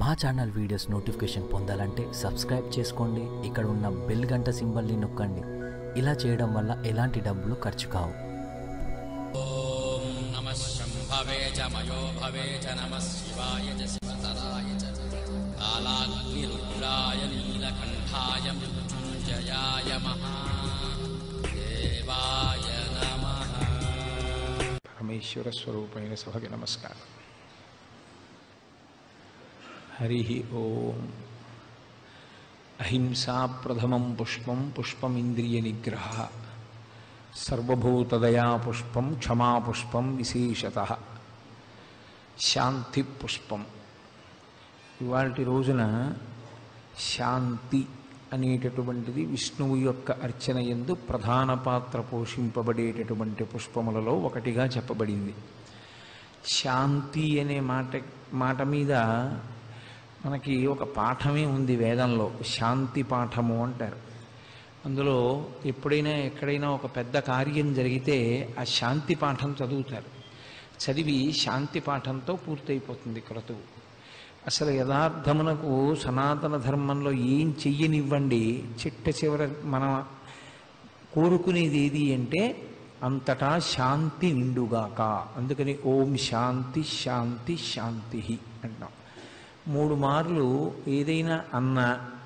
మా channel videos notification పొందాలంటే subscribe చేసుకోండి ఇక్కడ ఉన్న బెల్ గంట సింబల్ని నొక్కండి ఇలా చేయడం వల్ల ఎలాంటి డబ్బులు ఖర్చు కావు ॐ नमः शम्भवे च मयो भवे च नमः शिवाय च शिवतराय च कालाग्निरुद्राय नीलकण्ठाय मृत्युञ्जयाय महादेवाय नमः పరమేశ్వర స్వరూపమైన సభకి నమస్కారం హరి ఓం అహింసా ప్రథమం పుష్పం పుష్పమింద్రియ నిగ్రహ సర్వభూతదయా పుష్పం క్షమా పుష్పం విశేషత శాంతి పుష్పం ఇవాళ రోజున శాంతి అనేటటువంటిది విష్ణువు యొక్క అర్చన ఎందు ప్రధాన పాత్ర పోషింపబడేటటువంటి పుష్పములలో ఒకటిగా చెప్పబడింది శాంతి అనే మాట మాట మీద మనకి ఒక పాఠమే ఉంది వేదంలో శాంతి పాఠము అంటారు అందులో ఎప్పుడైనా ఎక్కడైనా ఒక పెద్ద కార్యం జరిగితే ఆ శాంతి పాఠం చదువుతారు చదివి శాంతి పాఠంతో పూర్తయిపోతుంది క్రతువు అసలు యథార్థమునకు సనాతన ధర్మంలో ఏం చెయ్యనివ్వండి చిట్ట చివర మన కోరుకునేది ఏది అంటే అంతటా శాంతి నిండుగాక అందుకని ఓం శాంతి శాంతి శాంతి అంటాం మూడు మార్లు ఏదైనా అన్న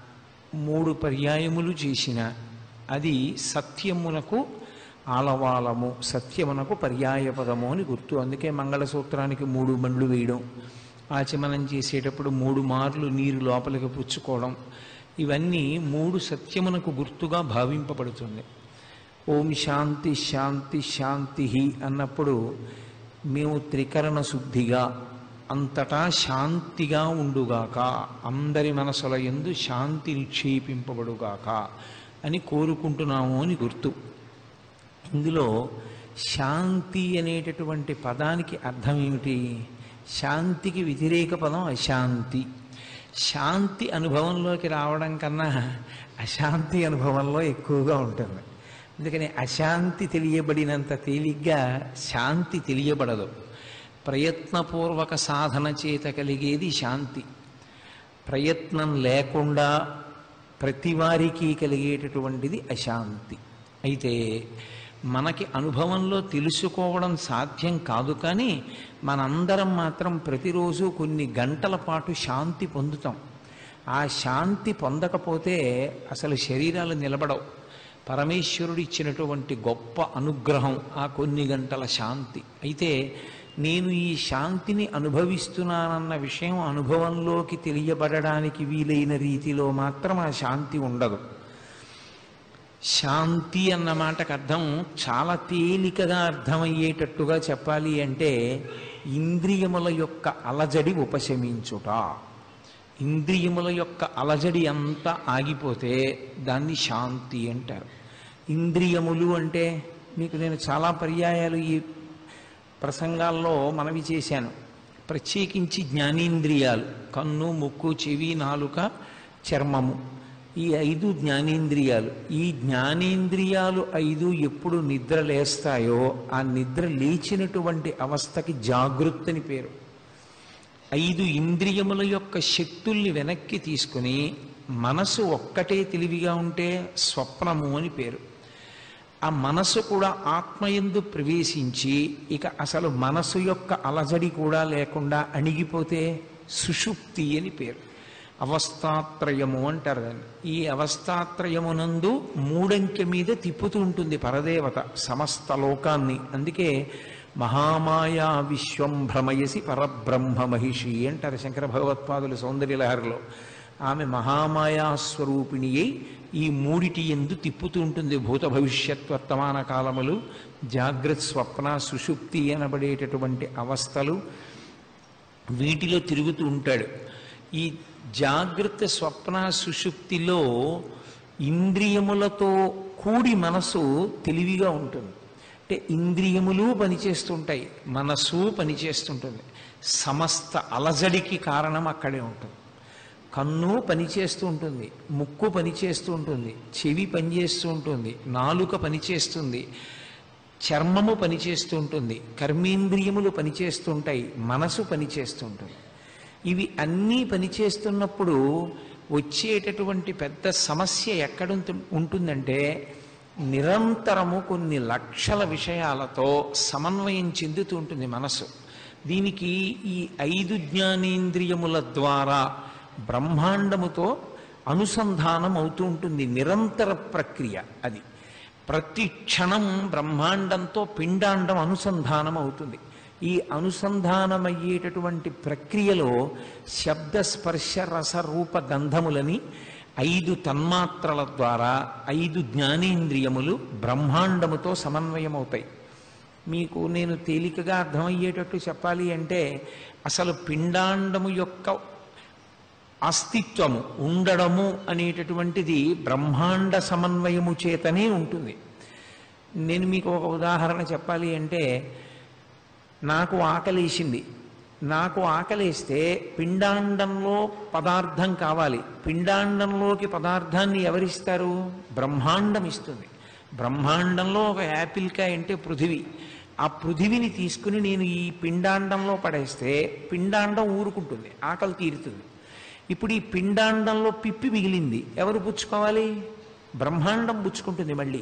మూడు పర్యాయములు చేసిన అది సత్యమునకు ఆలవాలము సత్యమునకు పర్యాయపదము అని గుర్తు అందుకే మంగళసూత్రానికి మూడు బండ్లు వేయడం ఆచమనం చేసేటప్పుడు మూడు మార్లు నీరు లోపలికి పుచ్చుకోవడం ఇవన్నీ మూడు సత్యమునకు గుర్తుగా భావింపబడుతుంది ఓం శాంతి శాంతి శాంతి అన్నప్పుడు మేము త్రికరణ శుద్ధిగా అంతటా శాంతిగా ఉండుగాక అందరి మనసుల ఎందు శాంతి నిక్షేపింపబడుగాక అని కోరుకుంటున్నాము అని గుర్తు ఇందులో శాంతి అనేటటువంటి పదానికి అర్థం ఏమిటి శాంతికి వ్యతిరేక పదం అశాంతి శాంతి అనుభవంలోకి రావడం కన్నా అశాంతి అనుభవంలో ఎక్కువగా ఉంటుంది అందుకని అశాంతి తెలియబడినంత తేలిగ్గా శాంతి తెలియబడదు ప్రయత్నపూర్వక సాధన చేత కలిగేది శాంతి ప్రయత్నం లేకుండా ప్రతివారికి కలిగేటటువంటిది అశాంతి అయితే మనకి అనుభవంలో తెలుసుకోవడం సాధ్యం కాదు కానీ మనందరం మాత్రం ప్రతిరోజు కొన్ని గంటల పాటు శాంతి పొందుతాం ఆ శాంతి పొందకపోతే అసలు శరీరాలు నిలబడవు పరమేశ్వరుడు ఇచ్చినటువంటి గొప్ప అనుగ్రహం ఆ కొన్ని గంటల శాంతి అయితే నేను ఈ శాంతిని అనుభవిస్తున్నానన్న విషయం అనుభవంలోకి తెలియబడడానికి వీలైన రీతిలో మాత్రం ఆ శాంతి ఉండదు శాంతి అన్న మాటకు అర్థం చాలా తేలికగా అర్థమయ్యేటట్టుగా చెప్పాలి అంటే ఇంద్రియముల యొక్క అలజడి ఉపశమించుట ఇంద్రియముల యొక్క అలజడి అంతా ఆగిపోతే దాన్ని శాంతి అంటారు ఇంద్రియములు అంటే మీకు నేను చాలా పర్యాయాలు ఈ ప్రసంగాల్లో మనవి చేశాను ప్రత్యేకించి జ్ఞానేంద్రియాలు కన్ను ముక్కు చెవి నాలుక చర్మము ఈ ఐదు జ్ఞానేంద్రియాలు ఈ జ్ఞానేంద్రియాలు ఐదు ఎప్పుడు నిద్ర లేస్తాయో ఆ నిద్ర లేచినటువంటి అవస్థకి జాగృత్ అని పేరు ఐదు ఇంద్రియముల యొక్క శక్తుల్ని వెనక్కి తీసుకుని మనసు ఒక్కటే తెలివిగా ఉంటే స్వప్నము అని పేరు ఆ మనసు కూడా ఆత్మయందు ప్రవేశించి ఇక అసలు మనసు యొక్క అలజడి కూడా లేకుండా అణిగిపోతే సుషుప్తి అని పేరు అవస్థాత్రయము అంటారు దాన్ని ఈ అవస్థాత్రయమునందు మూడంకె మీద తిప్పుతూ ఉంటుంది పరదేవత సమస్త లోకాన్ని అందుకే మహామాయా విశ్వం భ్రమయసి పరబ్రహ్మ మహిషి అంటారు శంకర భగవత్పాదుల సౌందర్యలహరిలో ఆమె మహామాయా స్వరూపిణి అయి ఈ మూడిటి ఎందు తిప్పుతూ ఉంటుంది భూత భవిష్యత్ వర్తమాన కాలములు జాగ్రత్త స్వప్న సుషుప్తి అనబడేటటువంటి అవస్థలు వీటిలో తిరుగుతూ ఉంటాడు ఈ జాగ్రత్త స్వప్న సుషుప్తిలో ఇంద్రియములతో కూడి మనసు తెలివిగా ఉంటుంది అంటే ఇంద్రియములు పనిచేస్తుంటాయి మనసు పనిచేస్తుంటుంది సమస్త అలజడికి కారణం అక్కడే ఉంటుంది కన్ను పనిచేస్తూ ఉంటుంది ముక్కు పనిచేస్తూ ఉంటుంది చెవి పనిచేస్తూ ఉంటుంది నాలుక పనిచేస్తుంది చర్మము పనిచేస్తూ ఉంటుంది కర్మేంద్రియములు పనిచేస్తుంటాయి మనసు పనిచేస్తుంటుంది ఇవి అన్నీ పనిచేస్తున్నప్పుడు వచ్చేటటువంటి పెద్ద సమస్య ఎక్కడ ఉంటుందంటే నిరంతరము కొన్ని లక్షల విషయాలతో సమన్వయం చెందుతూ ఉంటుంది మనసు దీనికి ఈ ఐదు జ్ఞానేంద్రియముల ద్వారా బ్రహ్మాండముతో అనుసంధానం అవుతూ ఉంటుంది నిరంతర ప్రక్రియ అది ప్రతి క్షణం బ్రహ్మాండంతో పిండాండం అనుసంధానం అవుతుంది ఈ అనుసంధానమయ్యేటటువంటి ప్రక్రియలో శబ్ద స్పర్శ రస రూప గంధములని ఐదు తన్మాత్రల ద్వారా ఐదు జ్ఞానేంద్రియములు బ్రహ్మాండముతో సమన్వయమవుతాయి మీకు నేను తేలికగా అర్థమయ్యేటట్టు చెప్పాలి అంటే అసలు పిండాండము యొక్క అస్తిత్వము ఉండడము అనేటటువంటిది బ్రహ్మాండ సమన్వయము చేతనే ఉంటుంది నేను మీకు ఒక ఉదాహరణ చెప్పాలి అంటే నాకు ఆకలేసింది నాకు ఆకలేస్తే పిండాండంలో పదార్థం కావాలి పిండాండంలోకి పదార్థాన్ని ఎవరిస్తారు బ్రహ్మాండం ఇస్తుంది బ్రహ్మాండంలో ఒక యాపిల్కాయ అంటే పృథివీ ఆ పృథివిని తీసుకుని నేను ఈ పిండాండంలో పడేస్తే పిండాండం ఊరుకుంటుంది ఆకలి తీరుతుంది ఇప్పుడు ఈ పిండాండంలో పిప్పి మిగిలింది ఎవరు పుచ్చుకోవాలి బ్రహ్మాండం పుచ్చుకుంటుంది మళ్ళీ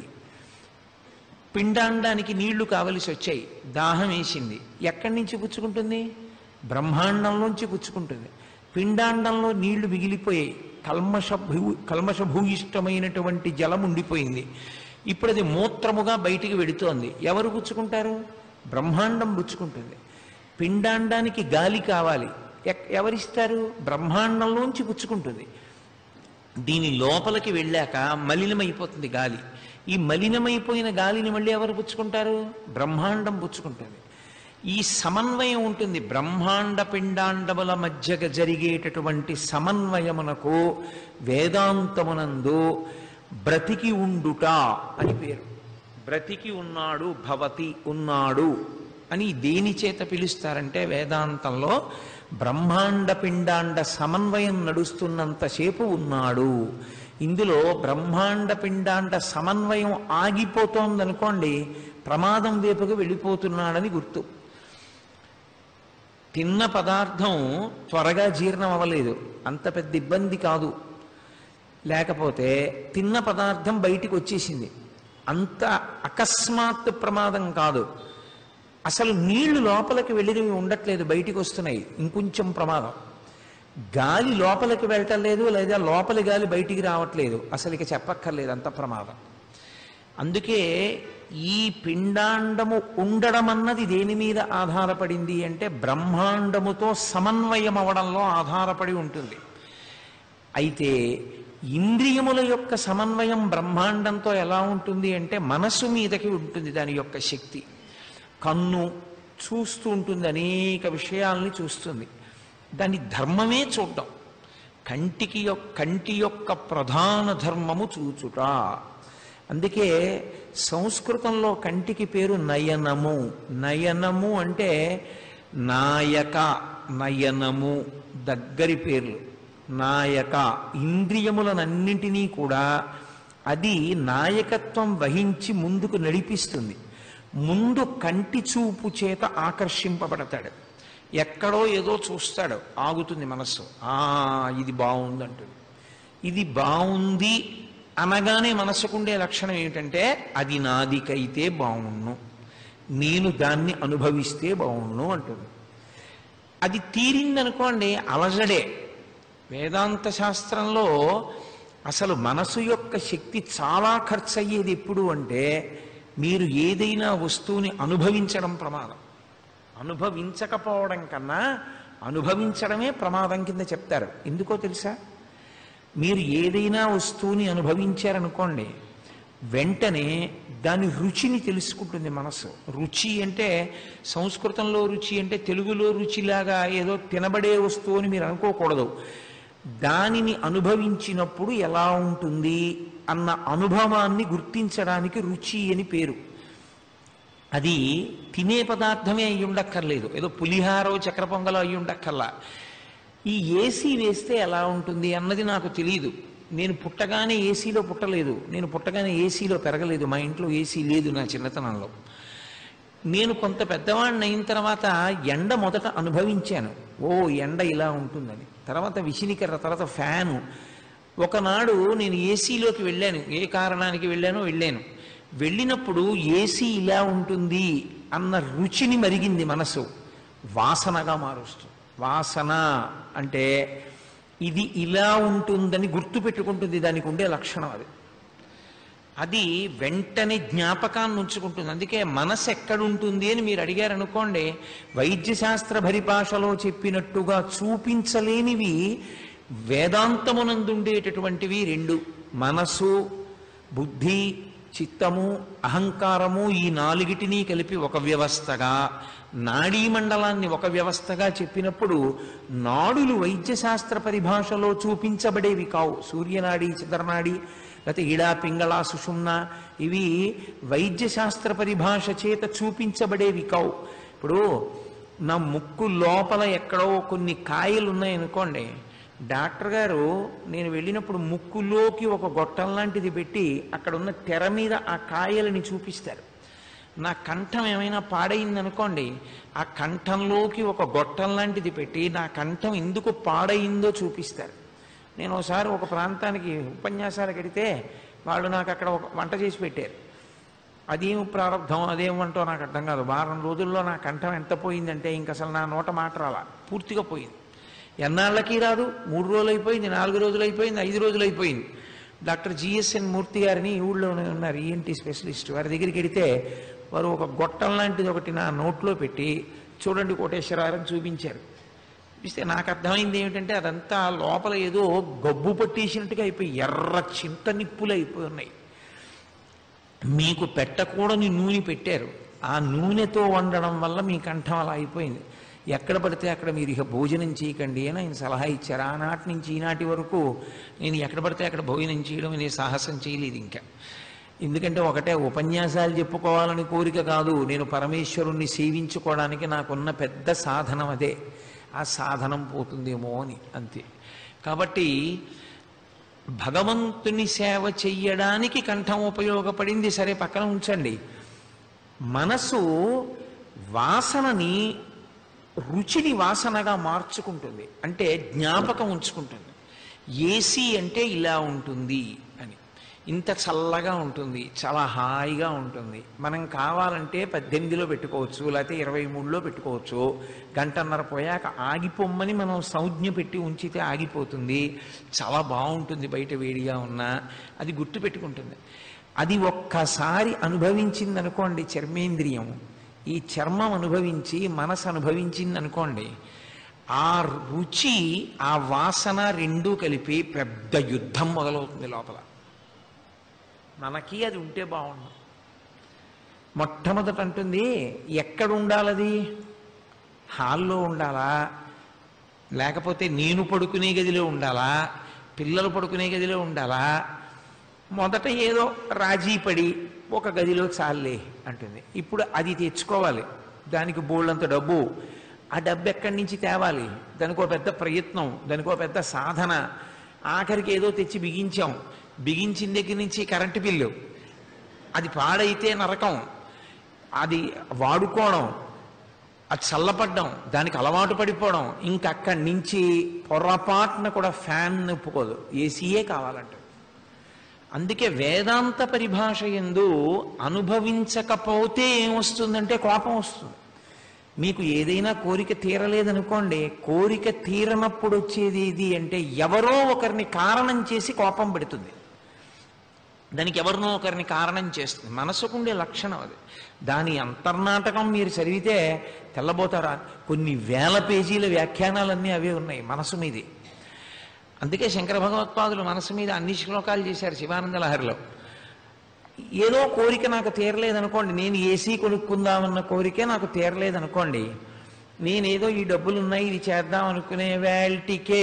పిండాండానికి నీళ్లు కావలసి వచ్చాయి దాహం వేసింది ఎక్కడి నుంచి పుచ్చుకుంటుంది బ్రహ్మాండంలోంచి పుచ్చుకుంటుంది పిండాండంలో నీళ్లు మిగిలిపోయాయి కల్మష భూ కల్మషభూయిష్టమైనటువంటి జలం ఉండిపోయింది ఇప్పుడు అది మూత్రముగా బయటికి వెడుతోంది ఎవరు పుచ్చుకుంటారు బ్రహ్మాండం పుచ్చుకుంటుంది పిండాండానికి గాలి కావాలి ఎక్- ఎవరిస్తారు బ్రహ్మాండంలోంచి పుచ్చుకుంటుంది దీని లోపలికి వెళ్ళాక మలినమైపోతుంది గాలి ఈ మలినమైపోయిన గాలిని మళ్ళీ ఎవరు పుచ్చుకుంటారు బ్రహ్మాండం పుచ్చుకుంటుంది ఈ సమన్వయం ఉంటుంది బ్రహ్మాండ పిండాండముల మధ్యగా జరిగేటటువంటి సమన్వయమునకు వేదాంతమునందు బ్రతికి ఉండుట అని పేరు బ్రతికి ఉన్నాడు భవతి ఉన్నాడు అని దేని చేత పిలుస్తారంటే వేదాంతంలో బ్రహ్మాండ పిండాండ సమన్వయం నడుస్తున్నంతసేపు ఉన్నాడు ఇందులో బ్రహ్మాండ పిండాండ సమన్వయం ఆగిపోతోందనుకోండి ప్రమాదం వైపుకు వెళ్ళిపోతున్నాడని గుర్తు తిన్న పదార్థం త్వరగా జీర్ణం అవ్వలేదు అంత పెద్ద ఇబ్బంది కాదు లేకపోతే తిన్న పదార్థం బయటికి వచ్చేసింది అంత అకస్మాత్ ప్రమాదం కాదు అసలు నీళ్లు లోపలికి వెళ్ళినవి ఉండట్లేదు బయటికి వస్తున్నాయి ఇంకొంచెం ప్రమాదం గాలి లోపలికి వెళ్ళటం లేదు లేదా లోపలి గాలి బయటికి రావట్లేదు అసలు ఇక చెప్పక్కర్లేదు అంత ప్రమాదం అందుకే ఈ పిండాండము ఉండడం అన్నది దేని మీద ఆధారపడింది అంటే బ్రహ్మాండముతో సమన్వయం అవడంలో ఆధారపడి ఉంటుంది అయితే ఇంద్రియముల యొక్క సమన్వయం బ్రహ్మాండంతో ఎలా ఉంటుంది అంటే మనస్సు మీదకి ఉంటుంది దాని యొక్క శక్తి కన్ను చూస్తూ ఉంటుంది అనేక విషయాల్ని చూస్తుంది దాని ధర్మమే చూడడం కంటికి యొక్క కంటి యొక్క ప్రధాన ధర్మము చూచుట అందుకే సంస్కృతంలో కంటికి పేరు నయనము నయనము అంటే నాయక నయనము దగ్గరి పేర్లు నాయక ఇంద్రియములనన్నింటినీ కూడా అది నాయకత్వం వహించి ముందుకు నడిపిస్తుంది ముందు కంటి చూపు చేత ఆకర్షింపబడతాడు ఎక్కడో ఏదో చూస్తాడు ఆగుతుంది మనస్సు ఆ ఇది బాగుంది అంటుంది ఇది బాగుంది అనగానే మనసుకుండే లక్షణం ఏమిటంటే అది నాదికైతే బాగుండు నేను దాన్ని అనుభవిస్తే బాగుండు అంటుంది అది తీరిందనుకోండి అలజడే వేదాంత శాస్త్రంలో అసలు మనసు యొక్క శక్తి చాలా ఖర్చు అయ్యేది ఎప్పుడు అంటే మీరు ఏదైనా వస్తువుని అనుభవించడం ప్రమాదం అనుభవించకపోవడం కన్నా అనుభవించడమే ప్రమాదం కింద చెప్తారు ఎందుకో తెలుసా మీరు ఏదైనా వస్తువుని అనుభవించారనుకోండి వెంటనే దాని రుచిని తెలుసుకుంటుంది మనసు రుచి అంటే సంస్కృతంలో రుచి అంటే తెలుగులో రుచిలాగా ఏదో తినబడే వస్తువు అని మీరు అనుకోకూడదు దానిని అనుభవించినప్పుడు ఎలా ఉంటుంది అన్న అనుభవాన్ని గుర్తించడానికి రుచి అని పేరు అది తినే పదార్థమే అయి ఉండక్కర్లేదు ఏదో పులిహారో చక్ర పొంగలో అయి ఉండక్కర్లా ఈ ఏసీ వేస్తే ఎలా ఉంటుంది అన్నది నాకు తెలియదు నేను పుట్టగానే ఏసీలో పుట్టలేదు నేను పుట్టగానే ఏసీలో పెరగలేదు మా ఇంట్లో ఏసీ లేదు నా చిన్నతనంలో నేను కొంత పెద్దవాడిని అయిన తర్వాత ఎండ మొదట అనుభవించాను ఓ ఎండ ఇలా ఉంటుందని తర్వాత విసినికర్ర తర్వాత ఫ్యాను ఒకనాడు నేను ఏసీలోకి వెళ్ళాను ఏ కారణానికి వెళ్ళానో వెళ్ళాను వెళ్ళినప్పుడు ఏసీ ఇలా ఉంటుంది అన్న రుచిని మరిగింది మనసు వాసనగా మారుస్తుంది వాసన అంటే ఇది ఇలా ఉంటుందని గుర్తు పెట్టుకుంటుంది దానికి ఉండే లక్షణం అది అది వెంటనే జ్ఞాపకాన్ని ఉంచుకుంటుంది అందుకే మనసు ఎక్కడుంటుంది అని మీరు అడిగారు అనుకోండి వైద్యశాస్త్ర పరిభాషలో చెప్పినట్టుగా చూపించలేనివి వేదాంతమునందుండేటటువంటివి రెండు మనసు బుద్ధి చిత్తము అహంకారము ఈ నాలుగిటిని కలిపి ఒక వ్యవస్థగా నాడీ మండలాన్ని ఒక వ్యవస్థగా చెప్పినప్పుడు నాడులు వైద్యశాస్త్ర పరిభాషలో చూపించబడేవి కావు సూర్యనాడి చంద్రనాడి లేకపోతే ఇడా పింగళ సుషుమ్న ఇవి వైద్యశాస్త్ర పరిభాష చేత చూపించబడేవి కావు ఇప్పుడు నా ముక్కు లోపల ఎక్కడో కొన్ని కాయలు ఉన్నాయనుకోండి డాక్టర్ గారు నేను వెళ్ళినప్పుడు ముక్కులోకి ఒక గొట్టం లాంటిది పెట్టి అక్కడ ఉన్న తెర మీద ఆ కాయలని చూపిస్తారు నా కంఠం ఏమైనా పాడైందనుకోండి ఆ కంఠంలోకి ఒక గొట్టం లాంటిది పెట్టి నా కంఠం ఎందుకు పాడైందో చూపిస్తారు నేను ఒకసారి ఒక ప్రాంతానికి ఉపన్యాసాలకు వెడితే వాళ్ళు నాకు అక్కడ ఒక వంట చేసి పెట్టారు అదేం ప్రారంభం అదేం వంటో నాకు అర్థం కాదు వారం రోజుల్లో నా కంఠం ఎంత పోయిందంటే ఇంక అసలు నా నోట మాట రాలా పూర్తిగా పోయింది ఎన్నాళ్ళకి రాదు మూడు రోజులు అయిపోయింది నాలుగు రోజులు అయిపోయింది ఐదు రోజులు అయిపోయింది డాక్టర్ జిఎస్ఎన్ మూర్తి గారిని ఈ ఊళ్ళోనే ఉన్నారు ఈఎన్టీ స్పెషలిస్ట్ వారి దగ్గరికి వెడితే వారు ఒక గొట్టం లాంటిది ఒకటి నా నోట్లో పెట్టి చూడండి కోటేశ్వరారని చూపించారు చూపిస్తే నాకు అర్థమైంది ఏమిటంటే అదంతా లోపల ఏదో గబ్బు పట్టేసినట్టుగా అయిపోయి ఎర్ర చింత నిప్పులు అయిపోయి ఉన్నాయి మీకు పెట్టకూడని నూనె పెట్టారు ఆ నూనెతో వండడం వల్ల మీ కంఠం అలా అయిపోయింది ఎక్కడ పడితే అక్కడ మీరు ఇక భోజనం చేయకండి అని ఆయన సలహా ఇచ్చారు ఆనాటి నుంచి ఈనాటి వరకు నేను ఎక్కడ పడితే అక్కడ భోజనం చేయడం అనే సాహసం చేయలేదు ఇంకా ఎందుకంటే ఒకటే ఉపన్యాసాలు చెప్పుకోవాలని కోరిక కాదు నేను పరమేశ్వరుణ్ణి సేవించుకోవడానికి నాకున్న పెద్ద సాధనం అదే ఆ సాధనం పోతుందేమో అని అంతే కాబట్టి భగవంతుని సేవ చెయ్యడానికి కంఠం ఉపయోగపడింది సరే పక్కన ఉంచండి మనసు వాసనని రుచిని వాసనగా మార్చుకుంటుంది అంటే జ్ఞాపకం ఉంచుకుంటుంది ఏసీ అంటే ఇలా ఉంటుంది అని ఇంత చల్లగా ఉంటుంది చాలా హాయిగా ఉంటుంది మనం కావాలంటే పద్దెనిమిదిలో పెట్టుకోవచ్చు లేకపోతే ఇరవై మూడులో పెట్టుకోవచ్చు గంటన్నర పోయాక ఆగిపోమ్మని మనం సంజ్ఞ పెట్టి ఉంచితే ఆగిపోతుంది చాలా బాగుంటుంది బయట వేడిగా ఉన్నా అది గుర్తు పెట్టుకుంటుంది అది ఒక్కసారి అనుభవించింది అనుకోండి చర్మేంద్రియం ఈ చర్మం అనుభవించి మనసు అనుభవించింది అనుకోండి ఆ రుచి ఆ వాసన రెండూ కలిపి పెద్ద యుద్ధం మొదలవుతుంది లోపల మనకి అది ఉంటే బాగుండు మొట్టమొదట అంటుంది ఎక్కడ ఉండాలది హాల్లో ఉండాలా లేకపోతే నేను పడుకునే గదిలో ఉండాలా పిల్లలు పడుకునే గదిలో ఉండాలా మొదట ఏదో రాజీ పడి ఒక గదిలో చాలే అంటుంది ఇప్పుడు అది తెచ్చుకోవాలి దానికి బోళ్ళంత డబ్బు ఆ డబ్బు ఎక్కడి నుంచి తేవాలి దానికి ఒక పెద్ద ప్రయత్నం దానికి ఒక పెద్ద సాధన ఆఖరికి ఏదో తెచ్చి బిగించాం బిగించిన దగ్గర నుంచి కరెంటు బిల్లు అది పాడైతే నరకం అది వాడుకోవడం అది చల్లపడ్డం దానికి అలవాటు పడిపోవడం ఇంకక్కడి నుంచి పొరపాటున కూడా ఫ్యాన్ ఒప్పుకోదు ఏసీయే కావాలంట అందుకే వేదాంత పరిభాష ఎందు అనుభవించకపోతే ఏమొస్తుందంటే కోపం వస్తుంది మీకు ఏదైనా కోరిక తీరలేదనుకోండి కోరిక తీరనప్పుడు వచ్చేది ఇది అంటే ఎవరో ఒకరిని కారణం చేసి కోపం పెడుతుంది దానికి ఎవరినో ఒకరిని కారణం చేస్తుంది మనసుకుండే లక్షణం అది దాని అంతర్నాటకం మీరు చదివితే తెల్లబోతారా కొన్ని వేల పేజీల వ్యాఖ్యానాలన్నీ అవే ఉన్నాయి మనసు మీది అందుకే శంకర భగవత్పాదులు మనసు మీద అన్ని శ్లోకాలు చేశారు శివానంద లహరిలో ఏదో కోరిక నాకు తీరలేదనుకోండి నేను ఏసీ కొనుక్కుందామన్న కోరికే నాకు తీరలేదనుకోండి నేనేదో ఈ డబ్బులు ఉన్నాయి ఇది చేద్దాం అనుకునే వేల్టికే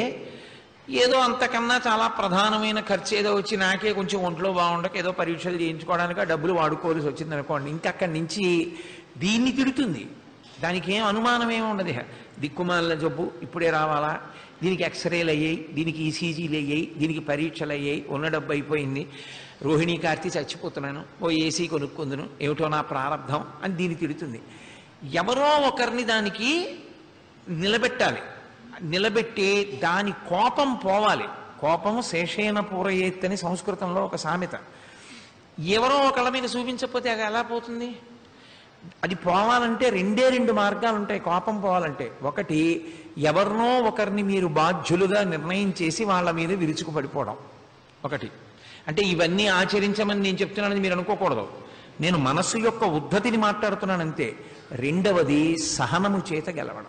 ఏదో అంతకన్నా చాలా ప్రధానమైన ఖర్చు ఏదో వచ్చి నాకే కొంచెం ఒంట్లో బాగుండక ఏదో పరీక్షలు చేయించుకోవడానికి ఆ డబ్బులు వాడుకోవాల్సి వచ్చింది అనుకోండి ఇంకా అక్కడి నుంచి దీన్ని తిడుతుంది దానికి ఏం అనుమానం ఏమి ఉండదు ఇహ. దిక్కుమాలిన జబ్బు ఇప్పుడే రావాలా దీనికి ఎక్స్రేలు అయ్యాయి దీనికి ఈసీజీలు అయ్యాయి దీనికి పరీక్షలు అయ్యాయి ఉన్న డబ్బు అయిపోయింది రోహిణీ కార్తీ చచ్చిపోతున్నాను ఓ ఏసీ కొనుక్కుందును ఏమిటో నా ప్రారంధం అని దీన్ని తిడుతుంది ఎవరో ఒకరిని దానికి నిలబెట్టాలి నిలబెట్టి దాని కోపం పోవాలి కోపము శేషేన పూరయేత్తని సంస్కృతంలో ఒక సామెత ఎవరో ఒకళ్ళ మీద చూపించకపోతే అది ఎలా పోతుంది అది పోవాలంటే రెండే రెండు మార్గాలు ఉంటాయి కోపం పోవాలంటే ఒకటి ఎవరినో ఒకరిని మీరు బాధ్యులుగా నిర్ణయం చేసి వాళ్ళ మీద విరుచుకు పడిపోవడం ఒకటి అంటే ఇవన్నీ ఆచరించమని నేను చెప్తున్నానని మీరు అనుకోకూడదు నేను మనస్సు యొక్క ఉద్ధతిని మాట్లాడుతున్నాను అంతే రెండవది సహనము చేత గెలవడం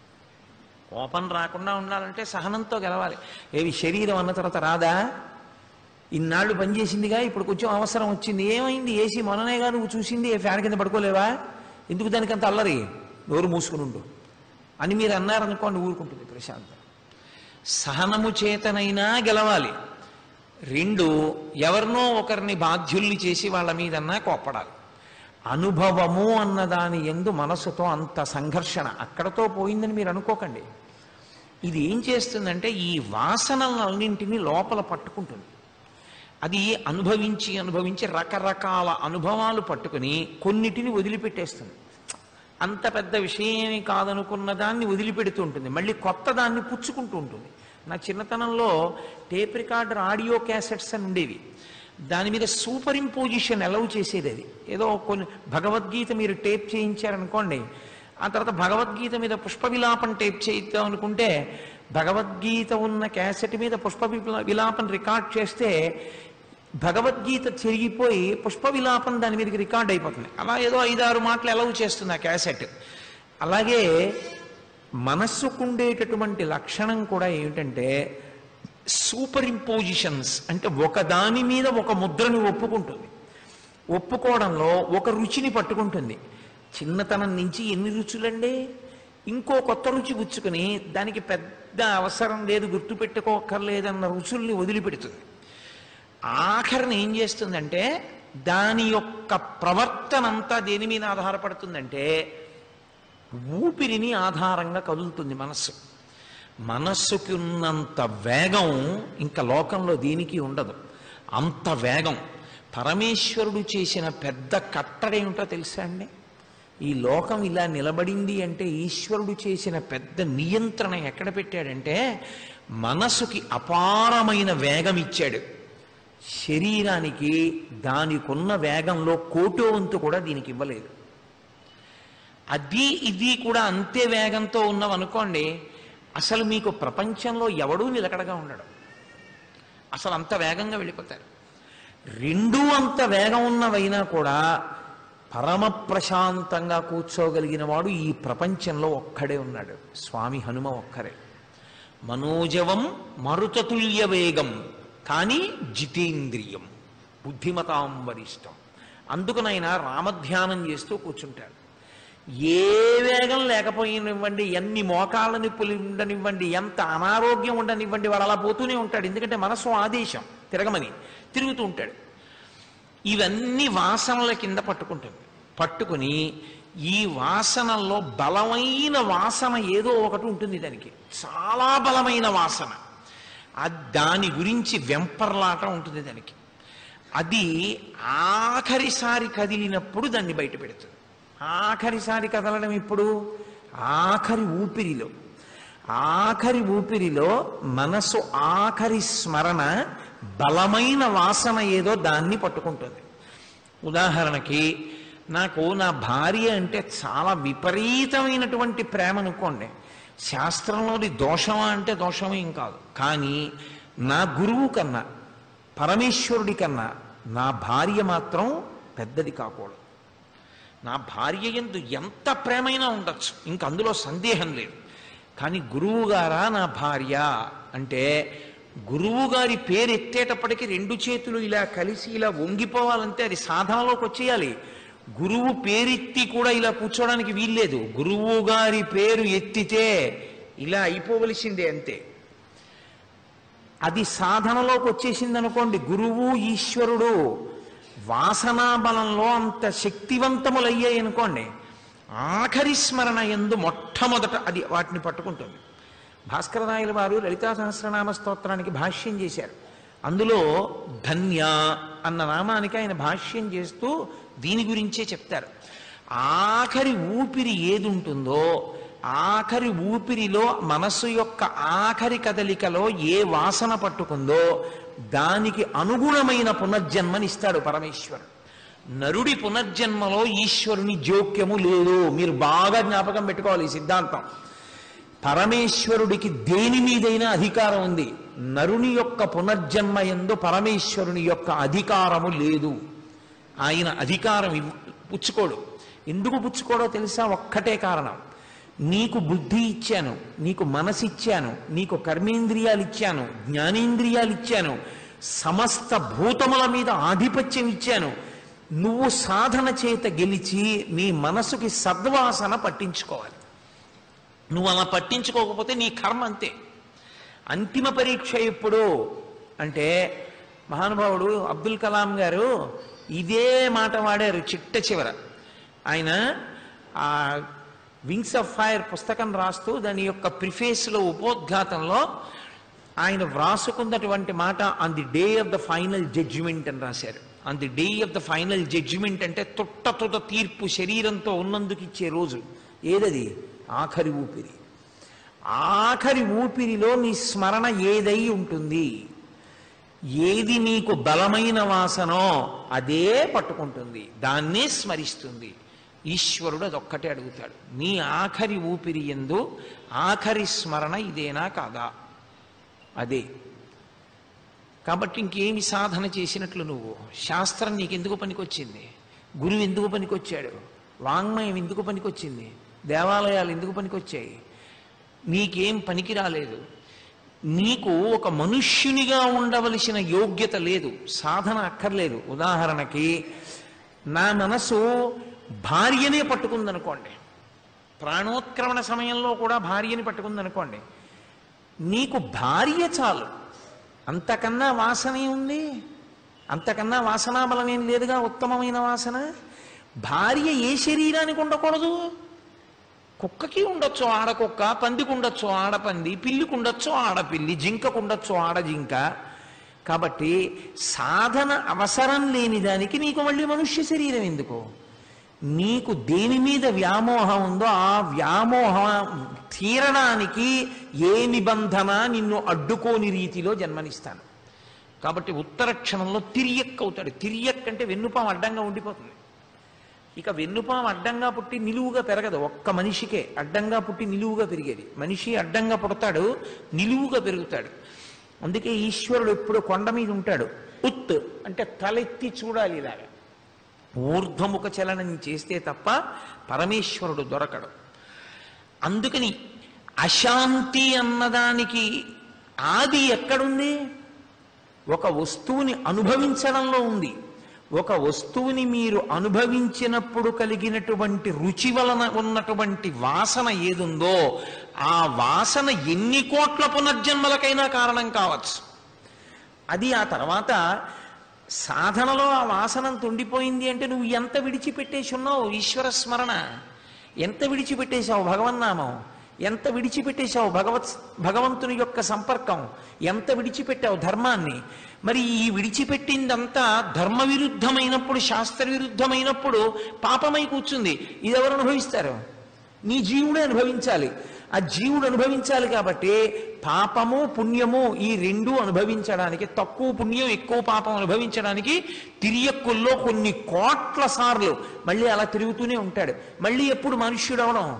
కోపం రాకుండా ఉండాలంటే సహనంతో గెలవాలి ఏవి శరీరం అన్న తర్వాత రాదా ఇన్నాళ్ళు పనిచేసిందిగా ఇప్పుడు కొంచెం అవసరం వచ్చింది ఏమైంది ఏసీ మొన్ననేగా నువ్వు చూసింది ఏ ఫ్యాన్ కింద పడుకోలేవా ఎందుకు దానికి అంత అల్లరి నోరు మూసుకుని ఉండు అని మీరు అన్నారనుకోండి ఊరుకుంటుంది ప్రశాంతం సహనము చేతనైనా గెలవాలి రెండు ఎవరినో ఒకరిని బాధ్యుల్ని చేసి వాళ్ళ మీదన్నా కోప్పడాలి అనుభవము అన్నదాని ఎందు మనసుతో అంత సంఘర్షణ అక్కడతో పోయిందని మీరు అనుకోకండి ఇది ఏం చేస్తుందంటే ఈ వాసనలన్నింటినీ లోపల పట్టుకుంటుంది అది అనుభవించి అనుభవించి రకరకాల అనుభవాలు పట్టుకుని కొన్నిటిని వదిలిపెట్టేస్తుంది అంత పెద్ద విషయమేమి కాదనుకున్న దాన్ని వదిలిపెడుతూ ఉంటుంది మళ్ళీ కొత్త దాన్ని పుచ్చుకుంటూ ఉంటుంది నా చిన్నతనంలో టేప్ రికార్డర్ ఆడియో క్యాసెట్స్ అని ఉండేవి దాని మీద సూపర్ ఇంపోజిషన్ అలౌ చేసేది అది ఏదో కొన్ని భగవద్గీత మీరు టేప్ చేయించారనుకోండి ఆ తర్వాత భగవద్గీత మీద పుష్ప విలాపం టేప్ చేయిద్దాం అనుకుంటే భగవద్గీత ఉన్న క్యాసెట్ మీద పుష్ప విలా- విలాపం రికార్డ్ చేస్తే భగవద్గీత చెరిగిపోయి పుష్ప విలాపం దాని మీదకి రికార్డ్ అయిపోతుంది అలా ఏదో ఐదారు మాటలు ఎలవ్ చేస్తుంది ఆ క్యాసెట్ అలాగే మనస్సుకుండేటటువంటి లక్షణం కూడా ఏమిటంటే సూపర్ ఇంపోజిషన్స్ అంటే ఒక దాని మీద ఒక ముద్రని ఒప్పుకుంటుంది ఒప్పుకోవడంలో ఒక రుచిని పట్టుకుంటుంది చిన్నతనం నుంచి ఎన్ని రుచులండి ఇంకో కొత్త రుచి పుచ్చుకుని దానికి పెద్ద అవసరం లేదు గుర్తుపెట్టుకోకర్లేదన్న రుచుల్ని వదిలిపెడుతుంది ఆఖరిని ఏం చేస్తుందంటే దాని యొక్క ప్రవర్తన అంతా దేని మీద ఆధారపడుతుందంటే ఊపిరిని ఆధారంగా కదులుతుంది మనస్సు మనస్సుకి ఉన్నంత వేగం ఇంకా లోకంలో దీనికి ఉండదు అంత వేగం పరమేశ్వరుడు చేసిన పెద్ద కట్టడేమిటో తెలుసా అండి ఈ లోకం ఇలా నిలబడింది అంటే ఈశ్వరుడు చేసిన పెద్ద నియంత్రణ ఎక్కడ పెట్టాడంటే మనసుకి అపారమైన వేగం ఇచ్చాడు శరీరానికి దానికున్న వేగంలో కోటో వంతు కూడా దీనికి ఇవ్వలేదు అది ఇది కూడా అంతే వేగంతో ఉన్నవనుకోండి అసలు మీకు ప్రపంచంలో ఎవడూ నిలకడగా ఉండడు అసలు అంత వేగంగా వెళ్ళిపోతారు రెండూ అంత వేగం ఉన్నవైనా కూడా పరమ ప్రశాంతంగా కూర్చోగలిగిన వాడు ఈ ప్రపంచంలో ఒక్కడే ఉన్నాడు స్వామి హనుమ ఒక్కరే మనోజవం మరుతతుల్య వేగం కానీ జితేంద్రియం బుద్ధిమతాం వరిష్టం అందుకునైనా రామధ్యానం చేస్తూ కూర్చుంటాడు ఏ వేగం లేకపోయినివ్వండి ఎన్ని మోకాళ్ళ నిప్పులు ఉండనివ్వండి ఎంత అనారోగ్యం ఉండనివ్వండి వాడు అలా పోతూనే ఉంటాడు ఎందుకంటే మనసు ఆదేశం తిరగమని తిరుగుతూ ఉంటాడు ఇవన్నీ వాసనల కింద పట్టుకుంటుంది పట్టుకుని ఈ వాసనల్లో బలమైన వాసన ఏదో ఒకటి ఉంటుంది దానికి చాలా బలమైన వాసన అది దాని గురించి వెంపర్లాట ఉంటుంది దానికి అది ఆఖరిసారి కదిలినప్పుడు దాన్ని బయట పెడుతుంది ఆఖరిసారి కదలడం ఇప్పుడు ఆఖరి ఊపిరిలో ఆఖరి ఊపిరిలో మనసు ఆఖరి స్మరణ బలమైన వాసన ఏదో దాన్ని పట్టుకుంటుంది ఉదాహరణకి నాకు నా భార్య అంటే చాలా విపరీతమైనటువంటి ప్రేమ అనుకోండి శాస్త్రంలోని దోషమా అంటే దోషమేం కాదు కానీ నా గురువు కన్నా పరమేశ్వరుడి కన్నా నా భార్య మాత్రం పెద్దది కాకూడదు నా భార్య ఎందు ఎంత ప్రేమైనా ఉండొచ్చు ఇంక అందులో సందేహం లేదు కానీ గురువు గారా నా భార్య అంటే గురువు గారి పేరు ఎత్తేటప్పటికి రెండు చేతులు ఇలా కలిసి ఇలా వంగిపోవాలంటే అది సాధనలోకి వచ్చేయాలి గురువు పేరెత్తి కూడా ఇలా కూర్చోవడానికి వీల్లేదు గురువు గారి పేరు ఎత్తితే ఇలా అయిపోవలసిందే అంతే అది సాధనలోకి వచ్చేసింది అనుకోండి గురువు ఈశ్వరుడు వాసనా బలంలో అంత శక్తివంతములయ్యాయి అనుకోండి ఆఖరి స్మరణ ఎందు మొట్టమొదట అది వాటిని పట్టుకుంటుంది భాస్కరరాయల వారు లలితా సహస్రనామ స్తోత్రానికి భాష్యం చేశారు అందులో ధన్య అన్న నామానికి ఆయన భాష్యం చేస్తూ దీని గురించే చెప్తారు ఆఖరి ఊపిరి ఏది ఉంటుందో ఆఖరి ఊపిరిలో మనస్సు యొక్క ఆఖరి కదలికలో ఏ వాసన పట్టుకుందో దానికి అనుగుణమైన పునర్జన్మనిస్తాడు పరమేశ్వరుడు నరుడి పునర్జన్మలో ఈశ్వరుని జోక్యము లేదు మీరు బాగా జ్ఞాపకం పెట్టుకోవాలి ఈ సిద్ధాంతం పరమేశ్వరుడికి దేని మీదైనా అధికారం ఉంది నరుని యొక్క పునర్జన్మ ఎందు పరమేశ్వరుని యొక్క అధికారము లేదు ఆయన అధికారం ఇవ్- పుచ్చుకోడు ఎందుకు పుచ్చుకోడో తెలుసా ఒక్కటే కారణం నీకు బుద్ధి ఇచ్చాను నీకు మనసు ఇచ్చాను నీకు కర్మేంద్రియాలు ఇచ్చాను జ్ఞానేంద్రియాలు ఇచ్చాను సమస్త భూతముల మీద ఆధిపత్యం ఇచ్చాను నువ్వు సాధన చేత గెలిచి నీ మనసుకి సద్వాసన పట్టించుకోవాలి నువ్వు అలా పట్టించుకోకపోతే నీ కర్మ అంతే అంతిమ పరీక్ష ఎప్పుడు అంటే మహానుభావుడు అబ్దుల్ కలాం గారు ఇదే మాట వాడారు చిట్ట చివర ఆయన ఆ వింగ్స్ ఆఫ్ ఫైర్ పుస్తకం రాస్తూ దాని యొక్క ప్రిఫేస్లో ఉపోద్ఘాతంలో ఆయన వ్రాసుకున్నటువంటి మాట on the day of the final judgment అని రాశారు on the day of the final judgment అంటే తొట్ట తొట తీర్పు శరీరంతో ఉన్నందుకు ఇచ్చే రోజు ఏదది ఆఖరి ఊపిరి ఆఖరి ఊపిరిలో నీ స్మరణ ఏదై ఉంటుంది ఏది నీకు బలమైన వాసనో అదే పట్టుకుంటుంది దాన్నే స్మరిస్తుంది ఈశ్వరుడు అదొక్కటే అడుగుతాడు నీ ఆఖరి ఊపిరి ఎందు ఆఖరి స్మరణ ఇదేనా కాదా అదే కాబట్టి ఇంకేమి సాధన చేసినట్లు నువ్వు శాస్త్రం నీకెందుకు పనికొచ్చింది గురువు ఎందుకు పనికొచ్చాడు వాంగ్మయం ఎందుకు పనికొచ్చింది దేవాలయాలు ఎందుకు పనికొచ్చాయి నీకేం పనికి రాలేదు నీకు ఒక మనుష్యునిగా ఉండవలసిన యోగ్యత లేదు సాధన అక్కర్లేదు ఉదాహరణకి నా మనసు భార్యనే పట్టుకుందనుకోండి ప్రాణోత్క్రమణ సమయంలో కూడా భార్యని పట్టుకుందనుకోండి నీకు భార్య చాలు అంతకన్నా వాసనే ఉంది అంతకన్నా వాసనాబలం ఏం లేదుగా ఉత్తమమైన వాసన భార్య ఏ శరీరానికి ఉండకూడదు కుక్కకి ఉండొచ్చు ఆడకుక్క పందికి ఉండొచ్చు ఆడపంది పిల్లికి ఉండొచ్చు ఆడపిల్లి జింకకు ఉండొచ్చు ఆడజింక కాబట్టి సాధన అవసరం లేని దానికి నీకు మళ్ళీ మనుష్య శరీరం ఎందుకు నీకు దేని మీద వ్యామోహం ఉందో ఆ వ్యామోహం తీరడానికి ఏ నిబంధన నిన్ను అడ్డుకోని రీతిలో జన్మనిస్తాను కాబట్టి ఉత్తర క్షణంలో తిరియక్ అవుతాడు తిరియక్ అంటే వెన్నుపాం అడ్డంగా ఉండిపోతుంది ఇక వెన్నుపాం అడ్డంగా పుట్టి నిలువుగా పెరగదు ఒక్క మనిషికే అడ్డంగా పుట్టి నిలువుగా పెరిగేది మనిషి అడ్డంగా పుడతాడు నిలువుగా పెరుగుతాడు అందుకే ఈశ్వరుడు ఎప్పుడు కొండ మీద ఉంటాడు ఉత్ అంటే తలెత్తి చూడాలి ఇలాగా ఊర్ధ్వముఖ చలనం చేస్తే తప్ప పరమేశ్వరుడు దొరకడు అందుకని అశాంతి అన్నదానికి ఆది ఎక్కడుంది ఒక వస్తువుని అనుభవించడంలో ఉంది ఒక వస్తువుని మీరు అనుభవించినప్పుడు కలిగినటువంటి రుచి వలన ఉన్నటువంటి వాసన ఏదుందో ఆ వాసన ఎన్ని కోట్ల పునర్జన్మలకైనా కారణం కావచ్చు అది ఆ తర్వాత సాధనలో ఆ వాసనం తుండిపోయింది అంటే నువ్వు ఎంత విడిచిపెట్టేసి ఉన్నావు ఈశ్వర స్మరణ ఎంత విడిచిపెట్టేశావు భగవన్నామం ఎంత విడిచిపెట్టేశావు భగవత్ భగవంతుని యొక్క సంపర్కం ఎంత విడిచిపెట్టావు ధర్మాన్ని మరి ఈ విడిచిపెట్టిందంతా ధర్మ విరుద్ధమైనప్పుడు శాస్త్ర విరుద్ధమైనప్పుడు పాపమై కూర్చుంది ఇది ఎవరు అనుభవిస్తారు నీ జీవుడే అనుభవించాలి ఆ జీవుడు అనుభవించాలి కాబట్టి పాపము పుణ్యము ఈ రెండు అనుభవించడానికి తక్కువ పుణ్యం ఎక్కువ పాపం అనుభవించడానికి తిరియక్కుల్లో కొన్ని కోట్ల సార్లు మళ్ళీ అలా తిరుగుతూనే ఉంటాడు మళ్ళీ ఎప్పుడు మనుష్యుడు అవడం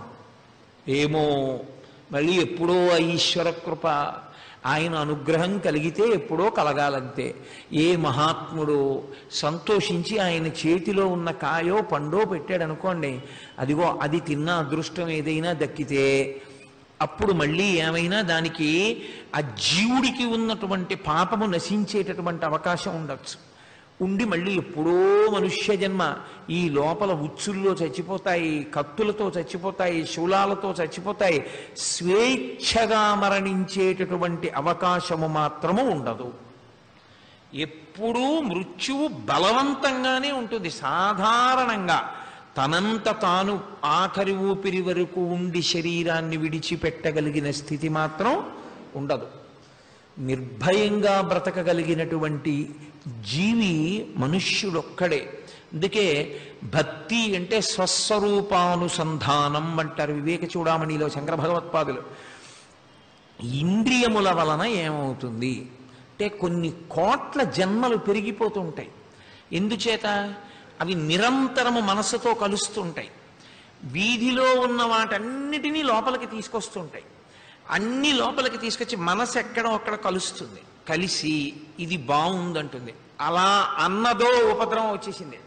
ఏమో మళ్ళీ ఎప్పుడో ఆ ఈశ్వర కృప ఆయన అనుగ్రహం కలిగితే ఎప్పుడో కలగాలంతే ఏ మహాత్ముడు సంతోషించి ఆయన చేతిలో ఉన్న కాయో పండో పెట్టాడు అనుకోండి అదిగో అది తిన్న అదృష్టం ఏదైనా దక్కితే అప్పుడు మళ్ళీ ఏమైనా దానికి ఆ జీవుడికి ఉన్నటువంటి పాపము నశించేటటువంటి అవకాశం ఉండొచ్చు ఉండి మళ్ళీ ఎప్పుడో మనుష్య జన్మ ఈ లోపల ఉచ్చుల్లో చచ్చిపోతాయి కత్తులతో చచ్చిపోతాయి శూలాలతో చచ్చిపోతాయి స్వేచ్ఛగా మరణించేటటువంటి అవకాశము మాత్రము ఉండదు ఎప్పుడూ మృత్యువు బలవంతంగానే ఉంటుంది సాధారణంగా తనంత తాను ఆఖరి ఊపిరి వరకు ఉండి శరీరాన్ని విడిచిపెట్టగలిగిన స్థితి మాత్రం ఉండదు నిర్భయంగా బ్రతకగలిగినటువంటి జీవి మనుష్యుడొక్కడే అందుకే భక్తి అంటే స్వస్వరూపానుసంధానం అంటారు వివేక చూడామణిలో శంకర భగవత్పాదులు ఇంద్రియముల వలన ఏమవుతుంది అంటే కొన్ని కోట్ల జన్మలు పెరిగిపోతూ ఉంటాయి ఎందుచేత అవి నిరంతరము మనస్సుతో కలుస్తుంటాయి వీధిలో ఉన్న వాటన్నిటినీ లోపలికి తీసుకొస్తుంటాయి అన్ని లోపలికి తీసుకొచ్చి మనసు ఎక్కడో అక్కడ కలుస్తుంది కలిసి ఇది బాగుందంటుంది అలా అన్నదో ఉపద్రవం వచ్చేసింది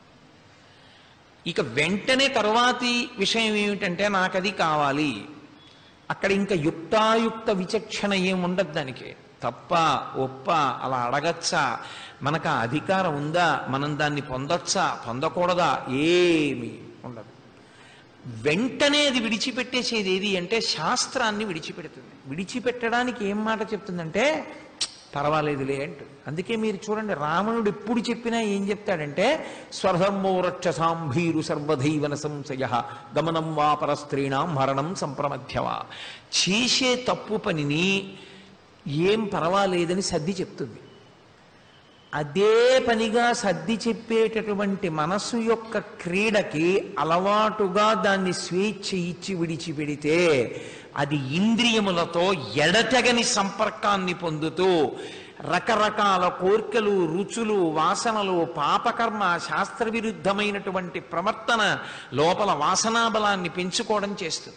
ఇక వెంటనే తర్వాతి విషయం ఏమిటంటే నాకు అది కావాలి అక్కడ ఇంకా యుక్తాయుక్త విచక్షణ ఏముండదు దానికి తప్ప ఒప్ప అలా అడగచ్చా మనకు ఆ అధికారం ఉందా మనం దాన్ని పొందొచ్చా పొందకూడదా ఏమీ ఉండదు వెంటనే అది విడిచిపెట్టేసేది ఏది అంటే శాస్త్రాన్ని విడిచిపెడుతుంది విడిచిపెట్టడానికి ఏం మాట చెప్తుందంటే పర్వాలేదులే అంటుంది అందుకే మీరు చూడండి రావణుడు ఎప్పుడు చెప్పినా ఏం చెప్తాడంటే స్వధర్మో రక్షసాంభీరు సర్వధైవన సంశయ గమనం వా పరస్త్రీణాం హరణం సంప్రమధ్యవా చేసే తప్పు పనిని ఏం పర్వాలేదని సర్ది చెప్తుంది అదే పనిగా సర్ది చెప్పేటటువంటి మనస్సు యొక్క క్రీడకి అలవాటుగా దాన్ని స్వేచ్ఛ ఇచ్చి విడిచిపెడితే అది ఇంద్రియములతో ఎడతెగని సంపర్కాన్ని పొందుతూ రకరకాల కోర్కెలు రుచులు వాసనలు పాపకర్మ శాస్త్ర విరుద్ధమైనటువంటి ప్రవర్తన లోపల వాసనాబలాన్ని పెంచుకోవడం చేస్తుంది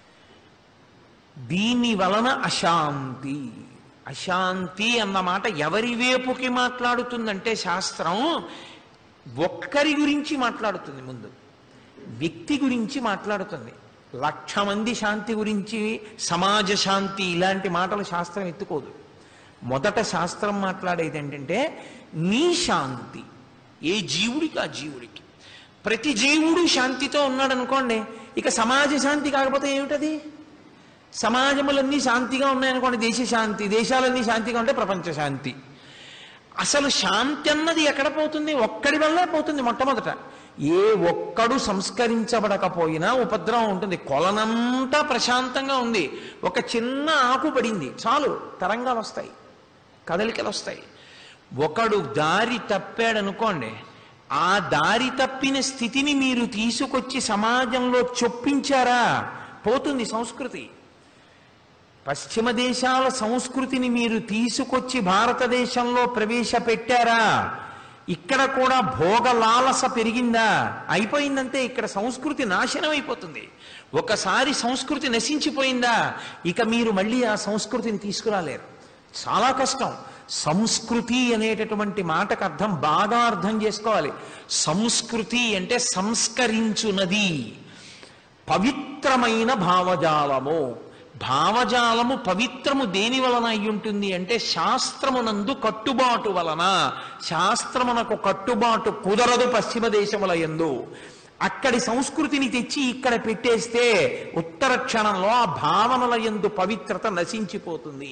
దీని వలన అశాంతి అశాంతి అన్న మాట ఎవరి వైపుకి మాట్లాడుతుందంటే శాస్త్రం ఒక్కరి గురించి మాట్లాడుతుంది ముందు వ్యక్తి గురించి మాట్లాడుతుంది లక్ష మంది శాంతి గురించి సమాజ శాంతి ఇలాంటి మాటలు శాస్త్రం ఎత్తుకోదు మొదట శాస్త్రం మాట్లాడేది ఏంటంటే నీ శాంతి ఏ జీవుడికి ఆ జీవుడికి ప్రతి జీవుడు శాంతితో ఉన్నాడు అనుకోండి ఇక సమాజ శాంతి కాకపోతే ఏమిటది సమాజములన్నీ శాంతిగా ఉన్నాయనుకోండి దేశ శాంతి దేశాలన్నీ శాంతిగా ఉంటే ప్రపంచ శాంతి అసలు శాంతి అన్నది ఎక్కడ పోతుంది ఒక్కడి వల్లే పోతుంది మొట్టమొదట ఏ ఒక్కడు సంస్కరించబడకపోయినా ఉపద్రవం ఉంటుంది కొలనంతా ప్రశాంతంగా ఉంది ఒక చిన్న ఆకు పడింది చాలు తరంగాలు వస్తాయి కదలికలు వస్తాయి ఒకడు దారి తప్పాడనుకోండి ఆ దారి తప్పిన స్థితిని మీరు తీసుకొచ్చి సమాజంలో చొప్పించారా పోతుంది సంస్కృతి పశ్చిమ దేశాల సంస్కృతిని మీరు తీసుకొచ్చి భారతదేశంలో ప్రవేశపెట్టారా ఇక్కడ కూడా భోగలాలస పెరిగిందా అయిపోయిందంటే ఇక్కడ సంస్కృతి నాశనం అయిపోతుంది ఒకసారి సంస్కృతి నశించిపోయిందా ఇక మీరు మళ్ళీ ఆ సంస్కృతిని తీసుకురాలేరు చాలా కష్టం సంస్కృతి అనేటటువంటి మాటకు అర్థం బాగా అర్థం చేసుకోవాలి సంస్కృతి అంటే సంస్కరించునది పవిత్రమైన భావజాలము భావజాలము పవిత్రము దేని వలన అయి ఉంటుంది అంటే శాస్త్రమునందు కట్టుబాటు వలన శాస్త్రమునకు కట్టుబాటు కుదరదు పశ్చిమ దేశముల యందు అక్కడి సంస్కృతిని తెచ్చి ఇక్కడ పెట్టేస్తే ఉత్తర క్షణంలో ఆ భావనల యందు పవిత్రత నశించిపోతుంది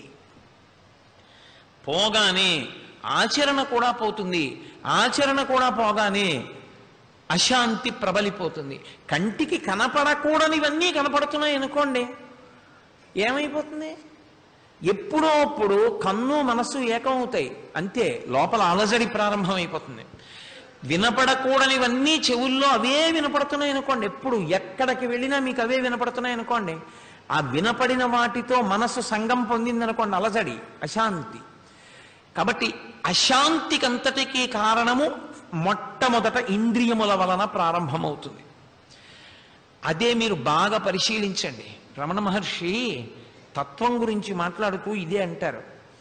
పోగానే ఆచరణ కూడా పోతుంది ఆచరణ కూడా పోగానే అశాంతి ప్రబలిపోతుంది కంటికి కనపడకూడనివన్నీ కనపడుతున్నాయి అనుకోండి ఏమైపోతుంది ఎప్పుడో అప్పుడు కన్ను మనస్సు ఏకమవుతాయి అంతే లోపల అలజడి ప్రారంభమైపోతుంది వినపడకూడనివన్నీ చెవుల్లో అవే వినపడుతున్నాయి అనుకోండి ఎప్పుడు ఎక్కడికి వెళ్ళినా మీకు అవే వినపడుతున్నాయి అనుకోండి ఆ వినపడిన వాటితో మనస్సు సంగం పొందిందనుకోండి అలజడి అశాంతి కాబట్టి అశాంతికంతటికీ కారణము మొట్టమొదట ఇంద్రియముల వలన ప్రారంభమవుతుంది అదే మీరు బాగా పరిశీలించండి రమణ మహర్షి తత్వం గురించి మాట్లాడుతూ ఇదే అంటారు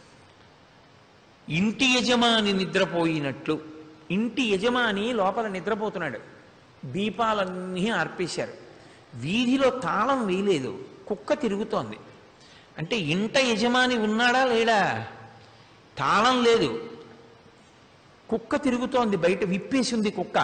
ఇంటి యజమాని నిద్రపోయినట్లు ఇంటి యజమాని లోపల నిద్రపోతున్నాడు దీపాలన్నీ ఆర్పేశారు వీధిలో తాళం వేయలేదు కుక్క తిరుగుతోంది అంటే ఇంట యజమాని ఉన్నాడా లేడా తాళం లేదు కుక్క తిరుగుతోంది బయట విప్పేసి ఉంది కుక్క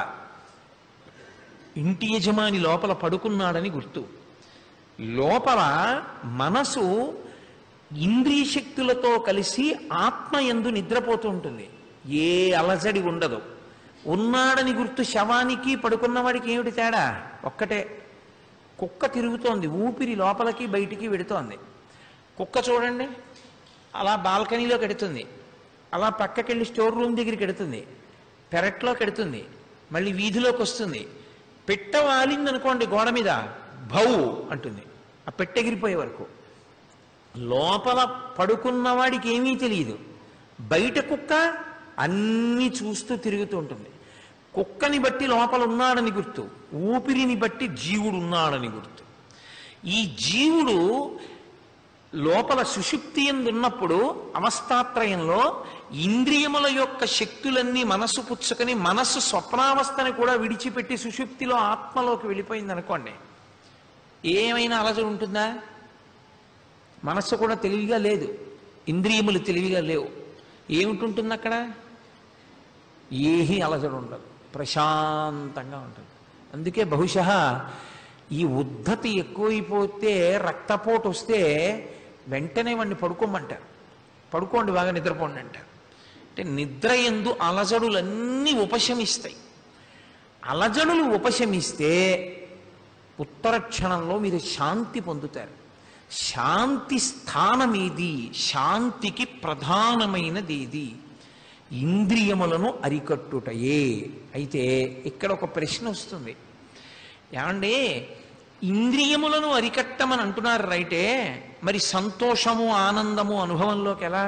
ఇంటి యజమాని లోపల పడుకున్నాడని గుర్తు లోపల మనసు ఇంద్రియ శక్తులతో కలిసి ఆత్మ ఎందు నిద్రపోతూ ఉంటుంది ఏ అలజడి ఉండదు ఉన్నాడని గుర్తు శవానికి పడుకున్నవాడికి ఏమిటి తేడా ఒక్కటే కుక్క తిరుగుతోంది ఊపిరి లోపలికి బయటికి వెడుతోంది కుక్క చూడండి అలా బాల్కనీలోకి ఎడుతుంది అలా పక్కకెళ్ళి స్టోర్ రూమ్ దగ్గరికి ఎడుతుంది పెరట్లోకి ఎడుతుంది మళ్ళీ వీధిలోకి వస్తుంది పెట్ట వాలిందనుకోండి గోడ మీద భౌ అంటుంది ఆ పెట్టెగిరిపోయే వరకు లోపల పడుకున్నవాడికి ఏమీ తెలియదు బయట కుక్క అన్నీ చూస్తూ తిరుగుతూ ఉంటుంది కుక్కని బట్టి లోపల ఉన్నాడని గుర్తు ఊపిరిని బట్టి జీవుడు ఉన్నాడని గుర్తు ఈ జీవుడు లోపల సుషుప్తి ఉన్నప్పుడు అవస్థాత్రయంలో ఇంద్రియముల యొక్క శక్తులన్నీ మనస్సు పుచ్చుకొని మనస్సు స్వప్నావస్థని కూడా విడిచిపెట్టి సుషుప్తిలో ఆత్మలోకి వెళ్ళిపోయింది అనుకోండి ఏమైనా అలజడి ఉంటుందా మనస్సు కూడా తెలివిగా లేదు ఇంద్రియములు తెలివిగా లేవు ఏమిటి అక్కడ ఏమీ అలజడి ఉండదు ప్రశాంతంగా ఉంటుంది అందుకే బహుశः ఈ ఉద్ధతి ఎక్కువైపోతే రక్తపోటు వస్తే వెంటనే వాడిని పడుకోమంటారు పడుకోండి బాగా నిద్రపోండి అంటారు అంటే నిద్ర ఎందు అలజడులన్నీ ఉపశమిస్తాయి అలజడులు ఉపశమిస్తే ఉత్తర క్షణంలో మీరు శాంతి పొందుతారు శాంతి స్థానం ఏది శాంతికి ప్రధానమైనది ఏది ఇంద్రియములను అరికట్టుటయే అయితే ఇక్కడ ఒక ప్రశ్న వస్తుంది ఏమండి ఇంద్రియములను అరికట్టమని అంటున్నారు రైటే మరి సంతోషము ఆనందము అనుభవంలోకి ఎలా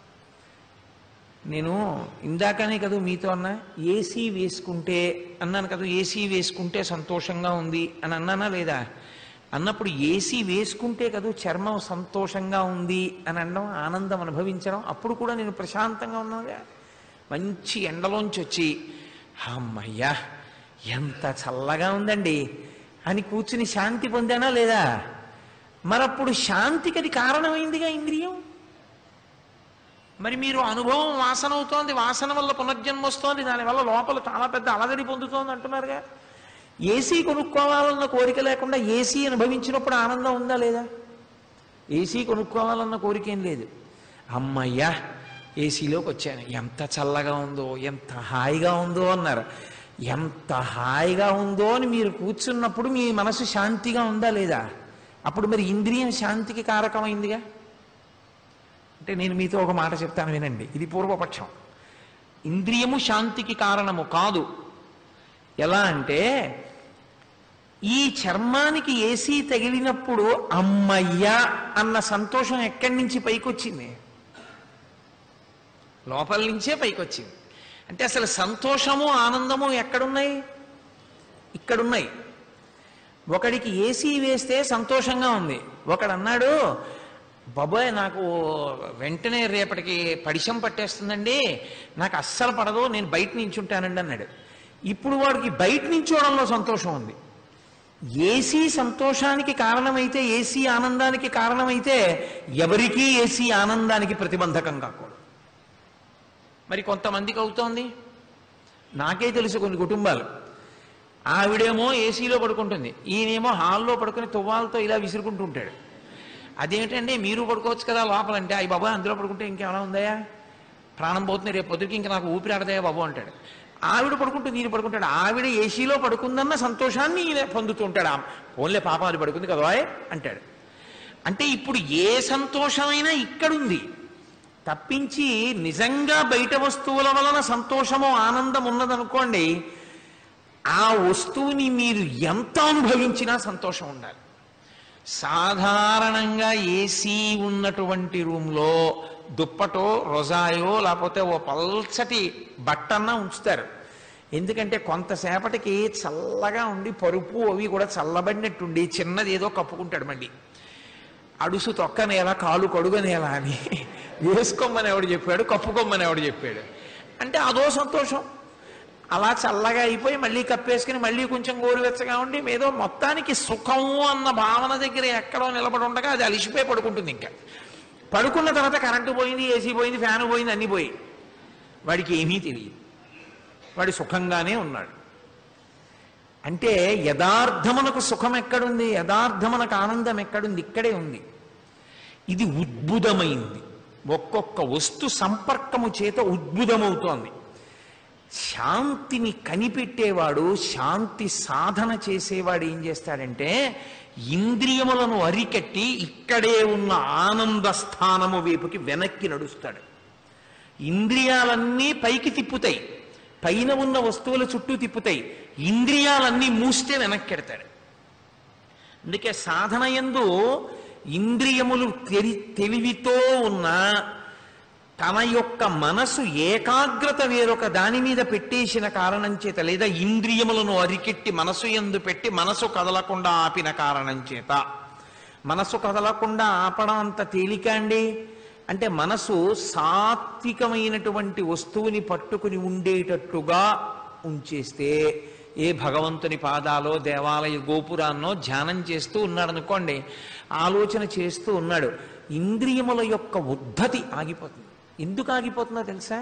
నేను ఇందాకనే కదా మీతో అన్నా ఏసీ వేసుకుంటే అన్నాను కదా ఏసీ వేసుకుంటే సంతోషంగా ఉంది అని అన్నానా లేదా అన్నప్పుడు ఏసీ వేసుకుంటే కదా చర్మం సంతోషంగా ఉంది అని అనడం ఆనందం అనుభవించడం అప్పుడు కూడా నేను ప్రశాంతంగా ఉన్నాగా మంచి ఎండలోంచి వచ్చి అమ్మయ్యా ఎంత చల్లగా ఉందండి అని కూర్చుని శాంతి పొందానా లేదా మరప్పుడు శాంతికి అది కారణమైందిగా ఇంద్రియం మరి మీరు అనుభవం వాసన అవుతోంది వాసన వల్ల పునర్జన్మ వస్తోంది దానివల్ల లోపల చాలా పెద్ద అలజడి పొందుతోంది అంటున్నారుగా ఏసీ కొనుక్కోవాలన్న కోరిక లేకుండా ఏసీ అనుభవించినప్పుడు ఆనందం ఉందా లేదా ఏసీ కొనుక్కోవాలన్న కోరిక ఏం లేదు అమ్మయ్యా ఏసీలోకి వచ్చాను ఎంత చల్లగా ఉందో ఎంత హాయిగా ఉందో అన్నారు ఎంత హాయిగా ఉందో అని మీరు కూర్చున్నప్పుడు మీ మనసు శాంతిగా ఉందా లేదా అప్పుడు మరి ఇంద్రియం శాంతికి కారకమైందిగా అంటే నేను మీతో ఒక మాట చెప్తాను వినండి ఇది పూర్వపక్షం ఇంద్రియము శాంతికి కారణము కాదు ఎలా అంటే ఈ చర్మానికి ఏసీ తగిలినప్పుడు అమ్మయ్యా అన్న సంతోషం ఎక్కడి నుంచి పైకొచ్చింది లోపల నుంచే పైకొచ్చింది అంటే అసలు సంతోషము ఆనందము ఎక్కడున్నాయి ఇక్కడున్నాయి ఒకడికి ఏసీ వేస్తే సంతోషంగా ఉంది ఒకడు అన్నాడు బాబోయ్ నాకు వెంటనే రేపటికి పడిశం పట్టేస్తుందండి నాకు అస్సలు పడదు నేను బయట నించుంటానండి అన్నాడు ఇప్పుడు వాడికి బయట నించోవడంలో సంతోషం ఉంది ఏసీ సంతోషానికి కారణమైతే ఏసీ ఆనందానికి కారణమైతే ఎవరికీ ఏసీ ఆనందానికి ప్రతిబంధకం కాకూడదు మరి కొంతమందికి అవుతోంది నాకే తెలుసు కొన్ని కుటుంబాలు ఆవిడేమో ఏసీలో పడుకుంటుంది ఈయనేమో హాల్లో పడుకుని తువ్వాలతో ఇలా విసురుకుంటూ ఉంటాడు అదేంటండి మీరు పడుకోవచ్చు కదా లోపలంటే అయ్యి బాబా అందులో పడుకుంటే ఇంకేమైనా ఉందయా ప్రాణం పోతుంది రేపు పొద్దుకి ఇంకా నాకు ఊపిరి ఆడదయా బాబు అంటాడు ఆవిడ పడుకుంటూ నేను పడుకుంటాడు ఆవిడ ఏసీలో పడుకుందన్న సంతోషాన్ని ఈయన పొందుతూ ఉంటాడు ఆ ఓన్లే పాప అది పడుకుంది కదా అంటాడు అంటే ఇప్పుడు ఏ సంతోషమైనా ఇక్కడుంది తప్పించి నిజంగా బయట వస్తువుల వలన సంతోషమో ఆనందం ఉన్నదనుకోండి ఆ వస్తువుని మీరు ఎంత అనుభవించినా సంతోషం ఉండాలి సాధారణంగా ఏసీ ఉన్నటువంటి రూమ్లో దుప్పటో రొజాయో లేకపోతే ఓ పల్చటి బట్టన్నా ఉంచుతారు ఎందుకంటే కొంతసేపటికి చల్లగా ఉండి పరుపు అవి కూడా చల్లబడినట్టుండి చిన్నది ఏదో కప్పుకుంటాడు మళ్ళీ అడుసు తొక్క నేల కాలు కడుగ నేల అని వేసుకోమని ఎవడు చెప్పాడు కప్పుకోమని ఎవడు చెప్పాడు అంటే అదో సంతోషం అలా చల్లగా అయిపోయి మళ్ళీ కప్పేసుకుని మళ్ళీ కొంచెం గోరువెచ్చగా ఉండి ఏదో మొత్తానికి సుఖము అన్న భావన దగ్గర ఎక్కడో నిలబడి ఉండగా అది అలిసిపోయి పడుకుంటుంది ఇంకా పడుకున్న తర్వాత కరెంటు పోయింది ఏసీ పోయింది ఫ్యాన్ పోయింది అన్నీ పోయి వాడికి ఏమీ తెలియదు వాడు సుఖంగానే ఉన్నాడు అంటే యథార్థమునకు సుఖం ఎక్కడుంది యథార్థమునకు ఆనందం ఎక్కడుంది ఇక్కడే ఉంది ఇది ఉద్భుతమైంది ఒక్కొక్క వస్తు సంపర్కము చేత ఉద్భుతమవుతోంది శాంతిని కనిపెట్టేవాడు శాంతి సాధన చేసేవాడు ఏం చేస్తాడంటే ఇంద్రియములను అరికట్టి ఇక్కడే ఉన్న ఆనంద స్థానము వైపుకి వెనక్కి నడుస్తాడు ఇంద్రియాలన్నీ పైకి తిప్పుతాయి పైన ఉన్న వస్తువుల చుట్టూ తిప్పుతాయి ఇంద్రియాలన్నీ మూస్తే వెనక్కెడతాడు అందుకే సాధన యందు ఇంద్రియములు తెరి తెలివితో ఉన్న తన యొక్క మనసు ఏకాగ్రత వేరొక దాని మీద పెట్టేసిన కారణం చేత లేదా ఇంద్రియములను అరికెట్టి మనసు ఎందు పెట్టి మనసు కదలకుండా ఆపిన కారణం చేత మనసు కదలకుండా ఆపడం అంత తేలిక అండి అంటే మనసు సాత్వికమైనటువంటి వస్తువుని పట్టుకుని ఉండేటట్టుగా ఉంచేస్తే ఏ భగవంతుని పాదాలో దేవాలయ గోపురాన్నో ధ్యానం చేస్తూ ఉన్నాడు అనుకోండి ఆలోచన చేస్తూ ఉన్నాడు ఇంద్రియముల యొక్క ఉద్ధతి ఆగిపోతుంది ఎందుకు ఆగిపోతుందో తెలుసా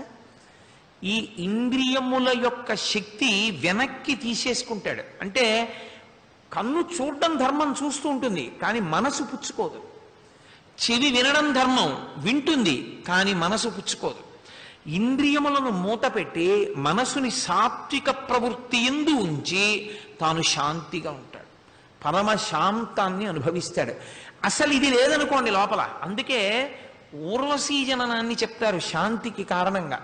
ఈ ఇంద్రియముల యొక్క శక్తి వెనక్కి తీసేసుకుంటాడు అంటే కన్ను చూడడం ధర్మం చూస్తూ ఉంటుంది కానీ మనసు పుచ్చుకోదు చెవి వినడం ధర్మం వింటుంది కానీ మనసు పుచ్చుకోదు ఇంద్రియములను మూతపెట్టి మనసుని సాత్విక ప్రవృత్తి ఎందు ఉంచి తాను శాంతిగా ఉంటాడు పరమ శాంతాన్ని అనుభవిస్తాడు అసలు ఇది లేదనుకోండి లోపల అందుకే ఊర్వశీ జననాన్ని చెప్తారు శాంతికి కారణంగా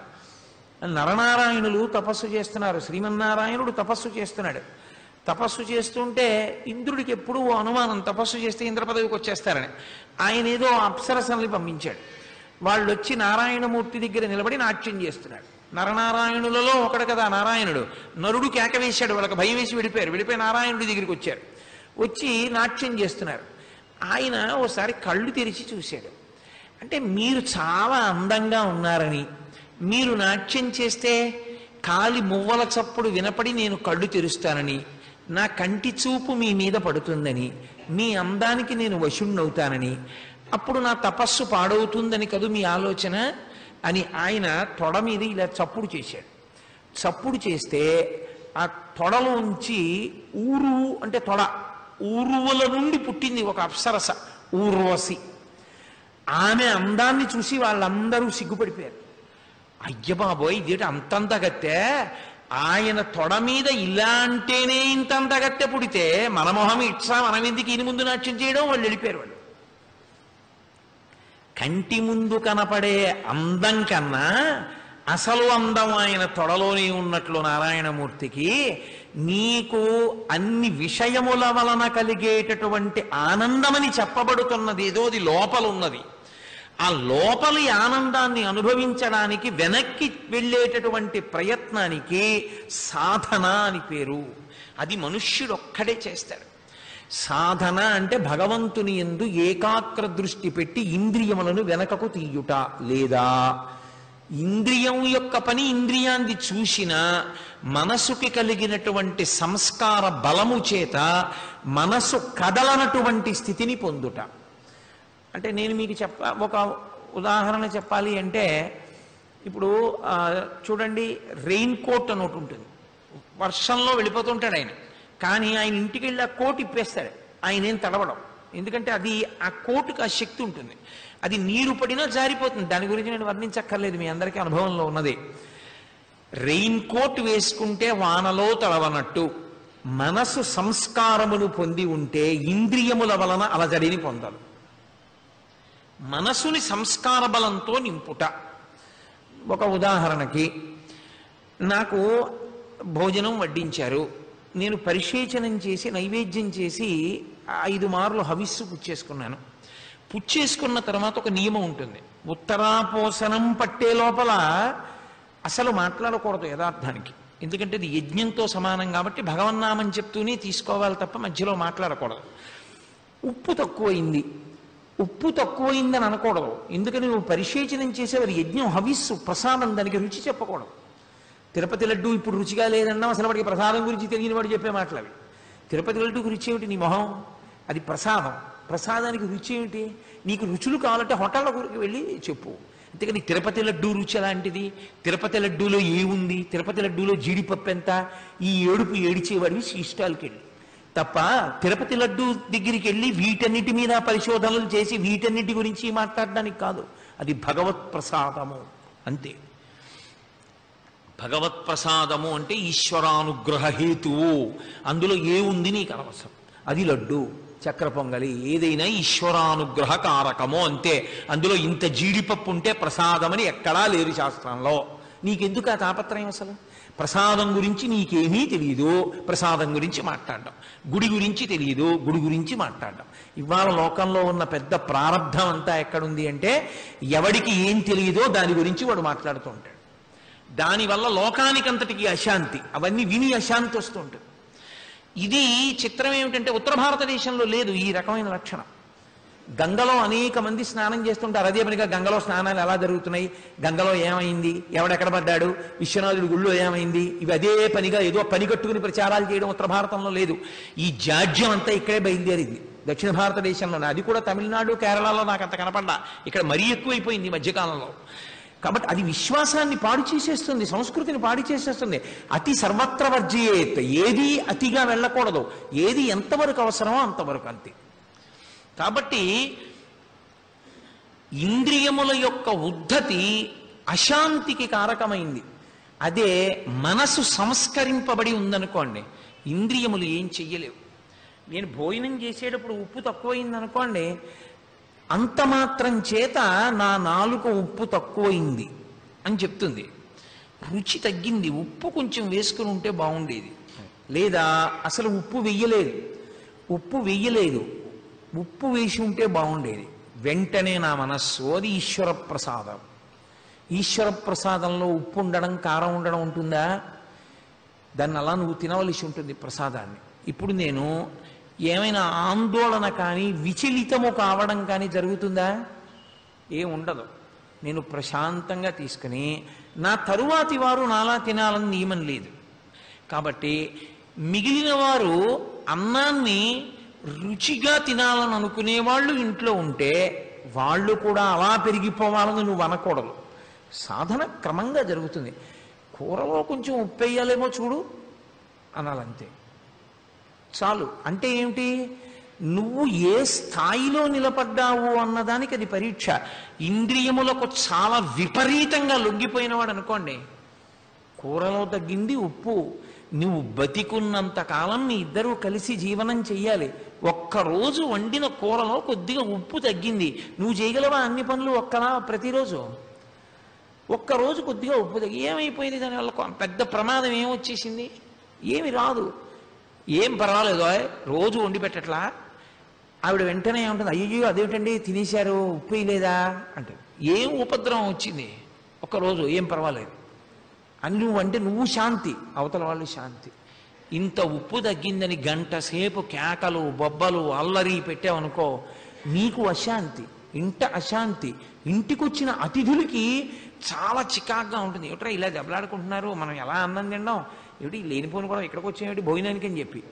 నరనారాయణులు తపస్సు చేస్తున్నారు శ్రీమన్నారాయణుడు తపస్సు చేస్తున్నాడు తపస్సు చేస్తుంటే ఇంద్రుడికి ఎప్పుడూ ఓ అనుమానం తపస్సు చేస్తే ఇంద్ర పదవికి వచ్చేస్తారని ఆయన ఏదో అప్సరసల్ని పంపించాడు వాళ్ళు వచ్చి నారాయణమూర్తి దగ్గర నిలబడి నాట్యం చేస్తున్నాడు నరనారాయణులలో ఒకడు కదా నారాయణుడు నరుడు కేక వేశాడు వాళ్ళకి భయం వేసి విడిపోయారు విడిపోయి నారాయణుడి దగ్గరికి వచ్చారు వచ్చి నాట్యం చేస్తున్నారు ఆయన ఓసారి కళ్ళు తెరిచి చూశాడు అంటే మీరు చాలా అందంగా ఉన్నారని మీరు నాట్యం చేస్తే కాలి మువ్వల చప్పుడు వినపడి నేను కళ్ళు తెరుస్తానని నా కంటి చూపు మీ మీద పడుతుందని మీ అందానికి నేను వశుణ్ణవుతానని అప్పుడు నా తపస్సు పాడవుతుందని కదూ మీ ఆలోచన అని ఆయన తొడ మీద ఇలా చప్పుడు చేశాడు చప్పుడు చేస్తే ఆ తొడలోంచి ఊరు అంటే తొడ ఊరువల నుండి పుట్టింది ఒక అప్సరస ఊర్వశి ఆమె అందాన్ని చూసి వాళ్ళందరూ సిగ్గుపడిపోయారు అయ్య బాబోయ్ ఇదేంటి అంతంత గత్తె ఆయన తొడ మీద ఇలా అంటేనే ఇంతంత గత్తె పుడితే మన మొహం ఇట్సా మనం ఎందుకు ఇని ముందు నాట్యం చేయడం వాళ్ళు వెళ్ళిపోయారు వాళ్ళు కంటి ముందు కనపడే అందం కన్నా అసలు అందం ఆయన తొడలోనే ఉన్నట్లు నారాయణమూర్తికి నీకు అన్ని విషయముల వలన కలిగేటటువంటి ఆనందమని చెప్పబడుతున్నది ఏదో అది లోపల ఉన్నది ఆ లోపలి ఆనందాన్ని అనుభవించడానికి వెనక్కి వెళ్ళేటటువంటి ప్రయత్నానికి సాధన అని పేరు అది మనుష్యుడు ఒక్కడే చేస్తాడు సాధన అంటే భగవంతుని ఎందు ఏకాగ్ర దృష్టి పెట్టి ఇంద్రియములను వెనకకు తీయుట లేదా ఇంద్రియం యొక్క పని ఇంద్రియాన్ని చూసిన మనసుకి కలిగినటువంటి సంస్కార బలము చేత మనసు కదలనటువంటి స్థితిని పొందుట అంటే నేను మీకు చెప్ప ఒక ఉదాహరణ చెప్పాలి అంటే ఇప్పుడు ఆ, చూడండి రెయిన్ కోట్ అని ఒకటి ఉంటుంది వర్షంలో వెళ్ళిపోతుంటాడు ఆయన కానీ ఆయన ఇంటికి వెళ్ళి ఆ కోట్ ఇప్పేస్తాడు ఆయన ఏం తడవడం ఎందుకంటే అది ఆ కోటుకు ఆ శక్తి ఉంటుంది అది నీరు పడినా జారిపోతుంది దాని గురించి నేను వర్ణించక్కర్లేదు మీ అందరికీ అనుభవంలో ఉన్నది రెయిన్ కోట్ వేసుకుంటే వానలో తడవనట్టు మనసు సంస్కారమును పొంది ఉంటే ఇంద్రియముల వలన అలజడిని పొందదు మనసుని సంస్కార బలంతో నింపుట ఒక ఉదాహరణకి నాకు భోజనం వడ్డించారు నేను పరిశేచనం చేసి నైవేద్యం చేసి ఐదు మార్లు హవిస్సు పుచ్చేసుకున్నాను పుచ్చేసుకున్న తర్వాత ఒక నియమం ఉంటుంది ఉత్తరాపోసనం పట్టే లోపల అసలు మాట్లాడకూడదు యథార్థానికి ఎందుకంటే ఇది యజ్ఞంతో సమానం కాబట్టి భగవన్నామం చెప్తూనే తీసుకోవాలి తప్ప మధ్యలో మాట్లాడకూడదు ఉప్పు తక్కువైంది ఉప్పు తక్కువైందని అనకూడదు ఎందుకని నువ్వు పరిశేచనం చేసేవారు యజ్ఞం హవిస్సు ప్రసాదం దానికి రుచి చెప్పకూడదు తిరుపతి లడ్డు ఇప్పుడు రుచిగా లేదన్నా అసలు వాడికి ప్రసాదం గురించి తెలియని వాడు చెప్పే మాటలు అవి తిరుపతి లడ్డుకు రుచి ఏమిటి నీ మొహం అది ప్రసాదం ప్రసాదానికి రుచి ఏమిటి నీకు రుచులు కావాలంటే హోటళ్ళకు వెళ్ళి చెప్పు అంతేకాని తిరుపతి లడ్డు రుచి ఎలాంటిది తిరుపతి లడ్డూలో ఏముంది తిరుపతి లడ్డూలో జీడిపప్పు ఎంత ఈ ఏడుపు ఏడిచేవాడివి ఇష్టాలకి వెళ్ళి తప్ప తిరుపతి లడ్డు దగ్గరికి వెళ్ళి వీటన్నిటి మీద పరిశోధనలు చేసి వీటన్నిటి గురించి మాట్లాడడానికి కాదు అది భగవత్ ప్రసాదము అంతే భగవత్ ప్రసాదము అంటే ఈశ్వరానుగ్రహ హేతువు అందులో ఏ ఉంది నీకు అనవసరం అది లడ్డు చక్ర పొంగలి ఏదైనా ఈశ్వరానుగ్రహ కారకము అంతే అందులో ఇంత జీడిపప్పు ఉంటే ప్రసాదమని ఎక్కడా లేరు శాస్త్రంలో నీకెందుకు ఆ తాపత్రయం అసలు ప్రసాదం గురించి నీకేమీ తెలియదు ప్రసాదం గురించి మాట్లాడడం గుడి గురించి తెలియదు గుడి గురించి మాట్లాడడం ఇవాళ లోకంలో ఉన్న పెద్ద ప్రారంధం అంతా ఎక్కడుంది అంటే ఎవడికి ఏం తెలియదో దాని గురించి వాడు మాట్లాడుతూ ఉంటాడు దానివల్ల లోకానికంతటికి అశాంతి అవన్నీ విని అశాంతి వస్తూ ఉంటుంది ఇది చిత్రం ఏమిటంటే ఉత్తర భారతదేశంలో లేదు ఈ రకమైన లక్షణం గంగలో అనేక మంది స్నానం చేస్తుంటారు అదే పనిగా గంగలో స్నానాలు ఎలా జరుగుతున్నాయి గంగలో ఏమైంది ఎవడెక్కడ పడ్డాడు విశ్వనాథుడి గుళ్ళో ఏమైంది ఇవి అదే పనిగా ఏదో పని కట్టుకుని ప్రచారాలు చేయడం ఉత్తర భారతంలో లేదు ఈ జాడ్యం అంతా ఇక్కడే బయలుదేరింది దక్షిణ భారతదేశంలోనే అది కూడా తమిళనాడు కేరళలో నాకు అంత కనపడ్డా ఇక్కడ మరీ ఎక్కువైపోయింది ఈ మధ్యకాలంలో కాబట్టి అది విశ్వాసాన్ని పాడు చేసేస్తుంది సంస్కృతిని పాడు చేసేస్తుంది అతి సర్వత్ర వర్జయేత్ ఏది అతిగా వెళ్ళకూడదు ఏది ఎంతవరకు అవసరమో అంతవరకు అంతే కాబట్టి ఇంద్రియముల యొక్క ఉద్ధతి అశాంతికి కారకమైంది అదే మనసు సంస్కరింపబడి ఉందనుకోండి ఇంద్రియములు ఏం చెయ్యలేవు నేను భోజనం చేసేటప్పుడు ఉప్పు తక్కువైంది అనుకోండి అంత మాత్రం చేత నా నాలుక ఉప్పు తక్కువైంది అని చెప్తుంది రుచి తగ్గింది ఉప్పు కొంచెం వేసుకుని ఉంటే బాగుండేది లేదా అసలు ఉప్పు వెయ్యలేదు ఉప్పు వెయ్యలేదు ఉప్పు వేసి ఉంటే బాగుండేది వెంటనే నా మనస్సు అది ఈశ్వర ప్రసాదం ఈశ్వర ప్రసాదంలో ఉప్పు ఉండడం కారం ఉండడం ఉంటుందా దాన్ని అలా నువ్వు తినవలసి ఉంటుంది ప్రసాదాన్ని ఇప్పుడు నేను ఏమైనా ఆందోళన కానీ విచలితము కావడం కానీ జరుగుతుందా ఏం ఉండదు నేను ప్రశాంతంగా తీసుకుని నా తరువాతి వారు నాలా తినాలని నియమం లేదు కాబట్టి మిగిలిన వారు అన్నాన్ని రుచిగా తినాలని అనుకునే వాళ్ళు ఇంట్లో ఉంటే వాళ్ళు కూడా అలా పెరిగిపోవాలని నువ్వు అనకూడదు సాధన క్రమంగా జరుగుతుంది కూరలో కొంచెం ఉప్పు వేయాలేమో చూడు అనాలంతే చాలు అంటే ఏమిటి నువ్వు ఏ స్థాయిలో నిలబడ్డావు అన్నదానికి అది పరీక్ష ఇంద్రియములకు చాలా విపరీతంగా లొంగిపోయినవాడు అనుకోండి కూరలో తగ్గింది ఉప్పు నువ్వు బతికున్నంత కాలం మీ ఇద్దరూ కలిసి జీవనం చెయ్యాలి ఒక్కరోజు వండిన కూరలో కొద్దిగా ఉప్పు తగ్గింది నువ్వు చేయగలవా అన్ని పనులు ఒక్కలా ప్రతిరోజు ఒక్కరోజు కొద్దిగా ఉప్పు తగ్గి ఏమైపోయింది దానివల్ల కొ- పెద్ద ప్రమాదం ఏమొచ్చేసింది ఏమి రాదు ఏం పర్వాలేదు ఓయ్, రోజు వండి పెట్టట్లా ఆవిడ వెంటనే ఏమంటుంది అయ్యో అదేమిటండి తినేశారు ఉప్పు వేయలేదా అంటే ఏం ఉపద్రవం వచ్చింది ఒక్కరోజు ఏం పర్వాలేదు అని నువ్వు అంటే నువ్వు శాంతి అవతల వాళ్ళు శాంతి ఇంత ఉప్పు తగ్గిందని గంట సేపు కేకలు బొబ్బలు అల్లరి పెట్టావనుకో నీకు అశాంతి ఇంట అశాంతి ఇంటికొచ్చిన అతిథులకి చాలా చికాగ్గా ఉంటుంది ఏమిట్రా ఇలా దెబ్బలాడుకుంటున్నారు మనం ఎలా అన్నం తినడం ఏమిటి లేనిపోని కూడా ఇక్కడికి వచ్చేమిటి భోజనానికి అని చెప్పి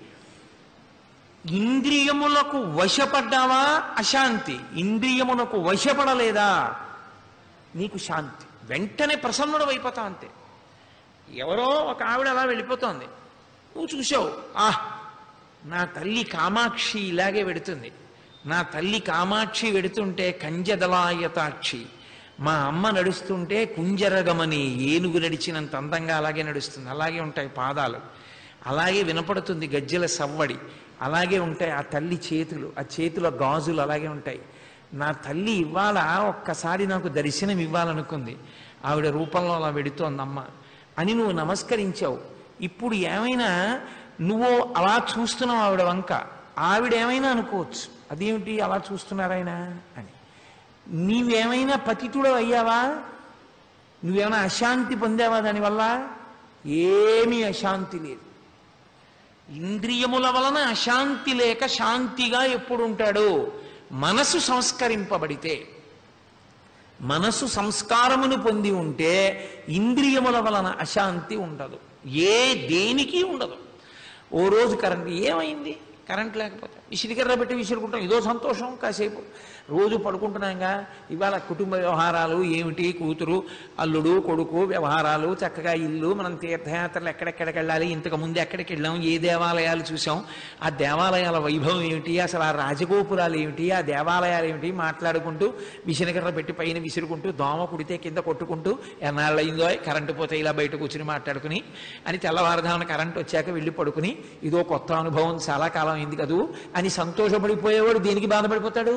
ఇంద్రియములకు వశపడ్డావా అశాంతి ఇంద్రియమునకు వశపడలేదా నీకు శాంతి వెంటనే ప్రసన్నుడు అయిపోతావు అంతే ఎవరో ఒక ఆవిడ అలా వెళ్ళిపోతోంది నువ్వు చూసావు ఆహ్ నా తల్లి కామాక్షి ఇలాగే వెడుతుంది నా తల్లి కామాక్షి వెడుతుంటే కంజదలాయతాక్షి మా అమ్మ నడుస్తుంటే కుంజరగమని ఏనుగు నడిచినంత అందంగా అలాగే నడుస్తుంది అలాగే ఉంటాయి పాదాలు అలాగే వినపడుతుంది గజ్జెల సవ్వడి అలాగే ఉంటాయి ఆ తల్లి చేతులు ఆ చేతుల గాజులు అలాగే ఉంటాయి నా తల్లి ఇవాళ ఒక్కసారి నాకు దర్శనం ఇవ్వాలనుకుంది ఆవిడ రూపంలో అలా వెడుతోంది అమ్మ అని నువ్వు నమస్కరించావు ఇప్పుడు ఏమైనా నువ్వు అలా చూస్తున్నావు ఆవిడ వంక ఆవిడ ఏమైనా అనుకోవచ్చు అదేమిటి అలా చూస్తున్నారాయన అని నీవేమైనా పతితుడు అయ్యావా నువ్వేమైనా అశాంతి పొందావా దానివల్ల ఏమీ అశాంతి లేదు ఇంద్రియముల వలన అశాంతి లేక శాంతిగా ఎప్పుడు ఉంటాడు మనసు సంస్కరింపబడితే మనసు సంస్కారమును పొంది ఉంటే ఇంద్రియముల వలన అశాంతి ఉండదు ఏ దేనికి ఉండదు ఓ రోజు కరెంట్ ఏమైంది కరెంట్ లేకపోతే విసిరికర్ర పెట్టి విసురుకుంటాం ఇదో సంతోషం కాసేపు రోజు పడుకుంటున్నాగా ఇవాళ కుటుంబ వ్యవహారాలు ఏమిటి కూతురు అల్లుడు కొడుకు వ్యవహారాలు చక్కగా ఇల్లు మనం తీర్థయాత్రలు ఎక్కడెక్కడికి వెళ్ళాలి ఇంతకు ముందు ఎక్కడికి వెళ్ళాం ఏ దేవాలయాలు చూసాం ఆ దేవాలయాల వైభవం ఏమిటి అసలు ఆ రాజగోపురాలు ఏమిటి ఆ దేవాలయాలు ఏమిటి మాట్లాడుకుంటూ విసిరికర్ర పెట్టి పైన విసురుకుంటూ దోమ కుడితే కింద కొట్టుకుంటూ ఎన్నాళ్ళయిందో కరెంటు పోతే ఇలా బయట కూర్చుని మాట్లాడుకుని అని తెల్లవారుధామన కరెంట్ వచ్చాక వెళ్ళి పడుకుని ఇదో కొత్త అనుభవం చాలా కాలం అయింది కదూ అని సంతోషపడిపోయేవాడు దేనికి బాధపడిపోతాడు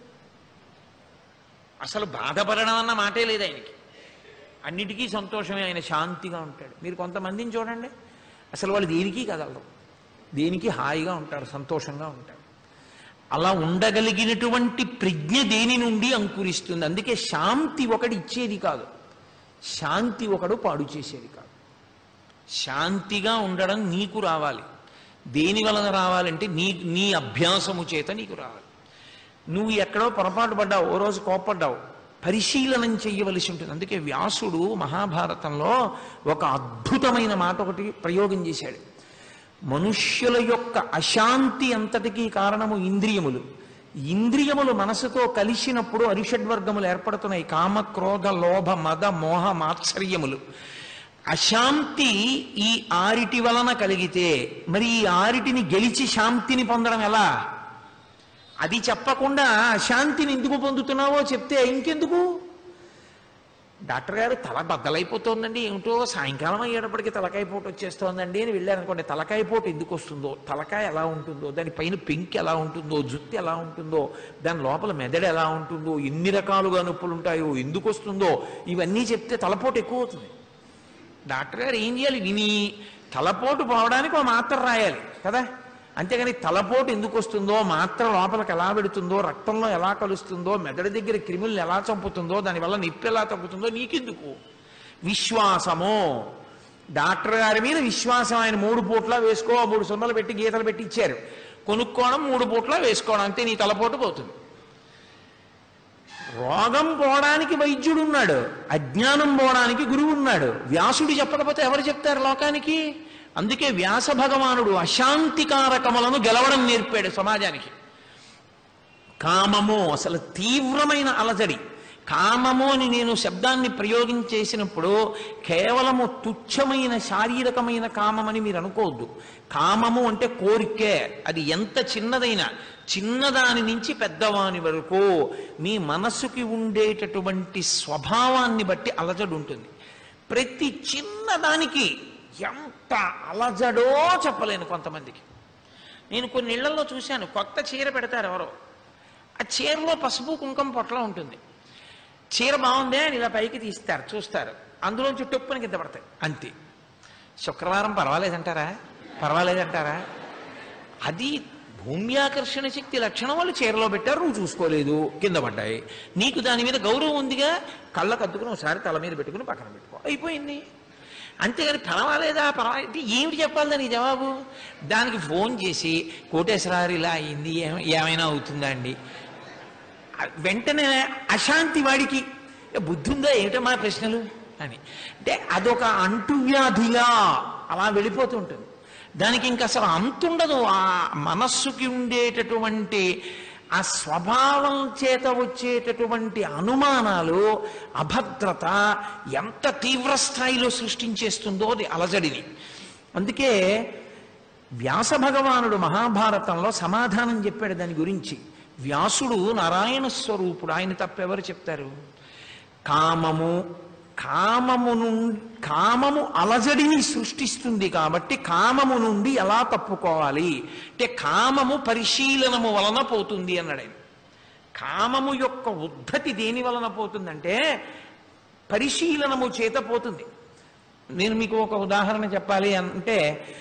అసలు బాధపడడం అన్న మాటే లేదు ఆయనకి అన్నిటికీ సంతోషమే ఆయన శాంతిగా ఉంటాడు మీరు కొంతమందిని చూడండి అసలు వాళ్ళు దేనికి కదలరు దేనికి హాయిగా ఉంటారు సంతోషంగా ఉంటారు అలా ఉండగలిగినటువంటి ప్రజ్ఞ దేని నుండి అంకురిస్తుంది అందుకే శాంతి ఒకటి ఇచ్చేది కాదు శాంతి ఒకడు పాడు చేసేది కాదు శాంతిగా ఉండడం నీకు రావాలి దేని వలన రావాలంటే నీ నీ అభ్యాసము చేత నీకు రావాలి నువ్వు ఎక్కడో పొరపాటు పడ్డావు ఓ రోజు కోప్పడ్డావు పరిశీలనం చెయ్యవలసి ఉంటుంది అందుకే వ్యాసుడు మహాభారతంలో ఒక అద్భుతమైన మాట ఒకటి ప్రయోగం చేశాడు మనుష్యుల యొక్క అశాంతి అంతటికీ కారణము ఇంద్రియములు ఇంద్రియములు మనసుతో కలిసినప్పుడు అరిషడ్వర్గములు ఏర్పడుతున్నాయి కామ క్రోధ లోభ మద మోహ మాత్సర్యములు అశాంతి ఈ ఆరిటి వలన కలిగితే మరి ఈ ఆరిటిని గెలిచి శాంతిని పొందడం ఎలా అది చెప్పకుండా అశాంతిని ఎందుకు పొందుతున్నావో చెప్తే ఇంకెందుకు డాక్టర్ గారు తల బద్దలైపోతోందండి ఏమిటో సాయంకాలం అయ్యేటప్పటికి తలకాయ పోటు వచ్చేస్తోందండి అని వెళ్ళారనుకోండి తలకాయ పోటు ఎందుకు వస్తుందో తలకాయ ఎలా ఉంటుందో దాని పైన పెంక్ ఎలా ఉంటుందో జుత్తు ఎలా ఉంటుందో దాని లోపల మెదడు ఎలా ఉంటుందో ఎన్ని రకాలుగా నొప్పులు ఉంటాయో ఎందుకు వస్తుందో ఇవన్నీ చెప్తే తలపోటు ఎక్కువ అవుతుంది డాక్టర్ గారు ఏం చేయాలి విని తలపోటు పోవడానికి ఒక మాత్ర రాయాలి కదా అంతేగాని తలపోటు ఎందుకు వస్తుందో మాత్ర లోపలికి ఎలా పెడుతుందో రక్తంలో ఎలా కలుస్తుందో మెదడు దగ్గర క్రిములను ఎలా చంపుతుందో దానివల్ల నొప్పి ఎలా తగ్గుతుందో నీకెందుకు విశ్వాసము డాక్టర్ గారి మీద విశ్వాసం ఆయన మూడు పూట్ల వేసుకో మూడు సున్నలు పెట్టి గీతలు పెట్టి ఇచ్చారు కొనుక్కోవడం మూడు పూట్ల వేసుకోవడం అంతే నీ తలపోటు పోతుంది రోగం పోవడానికి వైద్యుడు ఉన్నాడు అజ్ఞానం పోవడానికి గురువు ఉన్నాడు వ్యాసుడు చెప్పకపోతే ఎవరు చెప్తారు లోకానికి అందుకే వ్యాస భగవానుడు అశాంతికారకములను గెలవడం నేర్పాడు సమాజానికి కామము అసలు తీవ్రమైన అలజడి కామము అని నేను శబ్దాన్ని ప్రయోగించేసినప్పుడు కేవలము తుచ్చమైన శారీరకమైన కామమని మీరు అనుకోవద్దు కామము అంటే కోరికే అది ఎంత చిన్నదైనా చిన్నదాని నుంచి పెద్దవాని వరకు మీ మనస్సుకి ఉండేటటువంటి స్వభావాన్ని బట్టి అలజడి ఉంటుంది ప్రతి చిన్నదానికి ఎంత అలజడో చెప్పలేను కొంతమందికి నేను కొన్ని ఇళ్లలో చూశాను కొత్త చీర పెడతారు ఎవరో ఆ చీరలో పసుపు కుంకుమ పొట్ల ఉంటుంది చీర బాగుందే అని ఇలా పైకి తీస్తారు చూస్తారు అందులోంచి టొప్పుని కింద పడతాయి అంతే శుక్రవారం పర్వాలేదంటారా పర్వాలేదంటారా అది భూమ్యాకర్షణ శక్తి లక్షణం వాళ్ళు చీరలో పెట్టారు నువ్వు చూసుకోలేదు కింద పడ్డాయి నీకు దాని మీద గౌరవం ఉందిగా కళ్ళకు అద్దుకుని ఒకసారి తల మీద పెట్టుకుని పక్కన పెట్టుకో అయిపోయింది అంతేగాని పర్వాలేదా పర్వాలేదు ఏమిటి చెప్పాలి దానికి జవాబు దానికి ఫోన్ చేసి కోటేశ్వరారు ఇలా అయింది ఏమ- ఏమైనా అవుతుందా అండి వెంటనే అశాంతి వాడికి "ఏ, బుద్ధి ఉందా ఏమిటో మా ప్రశ్నలు అని అంటే అదొక అంటువ్యాధిలా అలా వెళ్ళిపోతూ ఉంటుంది దానికి ఇంకా అసలు అంతుండదు ఆ మనస్సుకి ఉండేటటువంటి ఆ స్వభావం చేత వచ్చేటటువంటి అనుమానాలు అభద్రత ఎంత తీవ్ర స్థాయిలో సృష్టించేస్తుందో అది అలజడిని అందుకే వ్యాస భగవానుడు మహాభారతంలో సమాధానం చెప్పాడు దాని గురించి వ్యాసుడు నారాయణ స్వరూపుడు ఆయన తప్పెవరు చెప్తారు కామము కామము నుండి కామము అలజడిని సృష్టిస్తుంది కాబట్టి కామము నుండి ఎలా తప్పుకోవాలి అంటే కామము పరిశీలనము వలన పోతుంది అన్నాడు ఆయన కామము యొక్క ఉద్ధతి దేని వలన పోతుందంటే పరిశీలనము చేత పోతుంది నేను మీకు ఒక ఉదాహరణ చెప్పాలి అంటే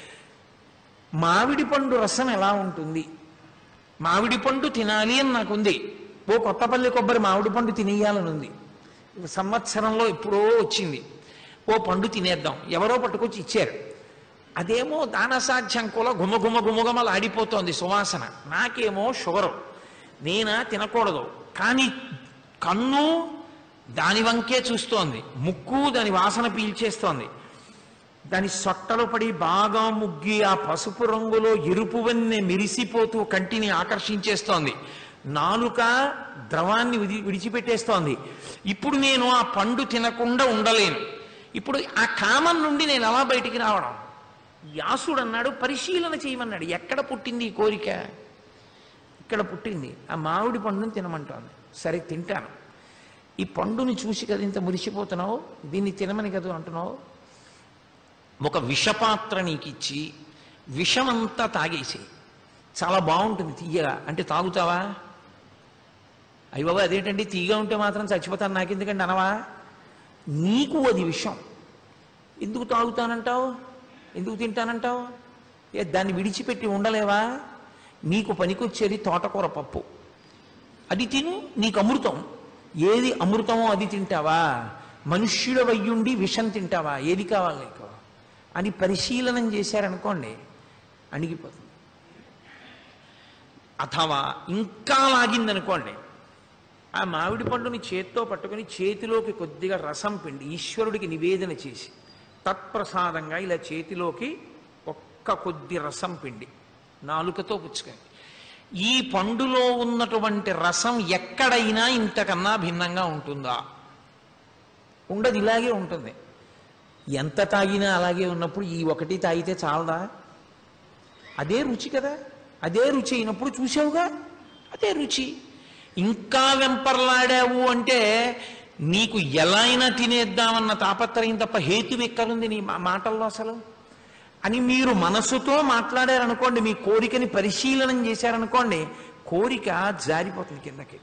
మామిడి పండు రసం ఎలా ఉంటుంది మామిడి పండు తినాలి అని నాకుంది ఓ కొత్తపల్లి కొబ్బరి మామిడి పండు తినేయాలని ఉంది సంవత్సరంలో ఎప్పుడో వచ్చింది ఓ పండు తినేద్దాం ఎవరో పట్టుకొచ్చి ఇచ్చారు అదేమో దానసాధ్యంకులో గుమ గుమ గుమగుమలు ఆడిపోతోంది సువాసన నాకేమో షుగరు నేనా తినకూడదు కానీ కన్ను దాని వంకే చూస్తోంది ముక్కు దాని వాసన పీల్చేస్తోంది దాని సొట్టలు పడి బాగా ముగ్గి ఆ పసుపు రంగులో ఎరుపు వన్నె మెరిసిపోతూ కంటిని ఆకర్షించేస్తోంది నాలుక ద్రవాన్ని విడి విడిచిపెట్టేస్తోంది ఇప్పుడు నేను ఆ పండు తినకుండా ఉండలేను ఇప్పుడు ఆ కామం నుండి నేను ఎలా బయటికి రావడం వ్యాసుడు అన్నాడు పరిశీలన చేయమన్నాడు ఎక్కడ పుట్టింది ఈ కోరిక ఇక్కడ పుట్టింది ఆ మామిడి పండుని తినమంటోంది సరే తింటాను ఈ పండుని చూసి కదా ఇంత మురిసిపోతున్నావు దీన్ని తినమని కదా అంటున్నావు ఒక విషపాత్ర నీకు ఇచ్చి విషమంతా తాగేసి చాలా బాగుంటుంది తీయగా అంటే తాగుతావా అయ్య బాబా అదేంటండి తీయగా ఉంటే మాత్రం చచ్చిపోతాను నాకెందుకండి అనవా నీకు అది విషం ఎందుకు తాగుతానంటావు ఎందుకు తింటానంటావు ఏ దాన్ని విడిచిపెట్టి ఉండలేవా నీకు పనికొచ్చేది తోటకూర పప్పు అది తిను నీకు అమృతం ఏది అమృతమో అది తింటావా మనుష్యుల వయ్యుండి విషం తింటావా ఏది కావాలి నీకు అని పరిశీలనం చేశారనుకోండి అణిగిపోతుంది అథవా ఇంకా లాగిందనుకోండి ఆ మామిడి పండుని చేత్తో పట్టుకొని చేతిలోకి కొద్దిగా రసం పిండి ఈశ్వరుడికి నివేదన చేసి తత్ప్రసాదంగా ఇలా చేతిలోకి ఒక్క కొద్ది రసం పిండి నాలుకతో పుచ్చుకొని ఈ పండులో ఉన్నటువంటి రసం ఎక్కడైనా ఇంతకన్నా భిన్నంగా ఉంటుందా ఉండదు ఇలాగే ఉంటుంది ఎంత తాగినా అలాగే ఉన్నప్పుడు ఈ ఒకటి తాగితే చాలదా అదే రుచి కదా అదే రుచి అయినప్పుడు చూసావుగా అదే రుచి ఇంకా వెంపర్లాడావు అంటే నీకు ఎలా అయినా తినేద్దామన్న తాపత్రయం తప్ప హేతు ఎక్కడుంది నీ మా- మాటల్లో అసలు అని మీరు మనసుతో మాట్లాడారనుకోండి మీ కోరికని పరిశీలనం చేశారనుకోండి కోరిక జారిపోతుంది కిందకి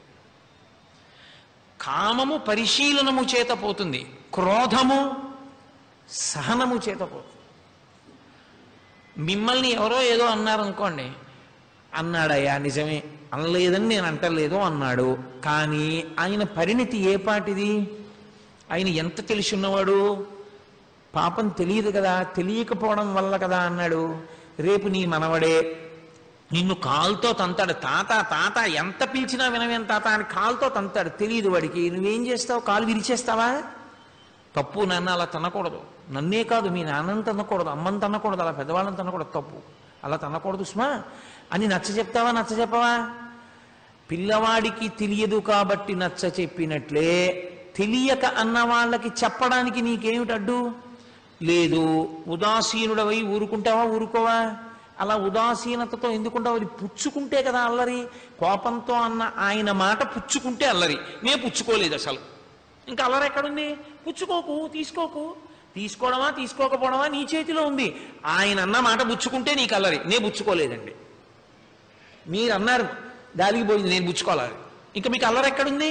కామము పరిశీలనము చేత పోతుంది క్రోధము సహనము చేత పోతుంది మిమ్మల్ని ఎవరో ఏదో అన్నారనుకోండి అన్నాడయ్యా నిజమే అనలేదని నేను అంటలేదు అన్నాడు కానీ ఆయన పరిణితి ఏ పాటిది ఆయన ఎంత తెలిసి ఉన్నవాడు పాపం తెలియదు కదా తెలియకపోవడం వల్ల కదా అన్నాడు రేపు నీ మనవడే నిన్ను కాలుతో తంతాడు తాత తాత ఎంత పిలిచినా వినవేం తాత అని కాలుతో తంతాడు తెలియదు వాడికి నువ్వేం చేస్తావు కాలు విరిచేస్తావా తప్పు నాన్న అలా తనకూడదు నన్నే కాదు మీ నాన్నని తనకూడదు అమ్మని తనకూడదు అలా పెద్దవాళ్ళని తనకూడదు తప్పు అలా తనకూడదు సుమా అని నచ్చ చెప్తావా నచ్చ చెప్పవా పిల్లవాడికి తెలియదు కాబట్టి నచ్చ చెప్పినట్లే తెలియక అన్న వాళ్ళకి చెప్పడానికి నీకేమిటి అడ్డు లేదు ఉదాసీనుడవై ఊరుకుంటావా ఊరుకోవా అలా ఉదాసీనతతో ఎందుకుంటావు అది పుచ్చుకుంటే కదా అల్లరి కోపంతో అన్న ఆయన మాట పుచ్చుకుంటే అల్లరి నే పుచ్చుకోలేదు అసలు ఇంకా అల్లరి ఎక్కడుంది పుచ్చుకోకు తీసుకోకు తీసుకోవడమా తీసుకోకపోవడమా నీ చేతిలో ఉంది ఆయన అన్న మాట పుచ్చుకుంటే నీకు అల్లరి నే పుచ్చుకోలేదండి మీరు అన్నారు దానికి పోయింది నేను పుచ్చుకోవాలి ఇంకా మీకు అల్లరి ఎక్కడుంది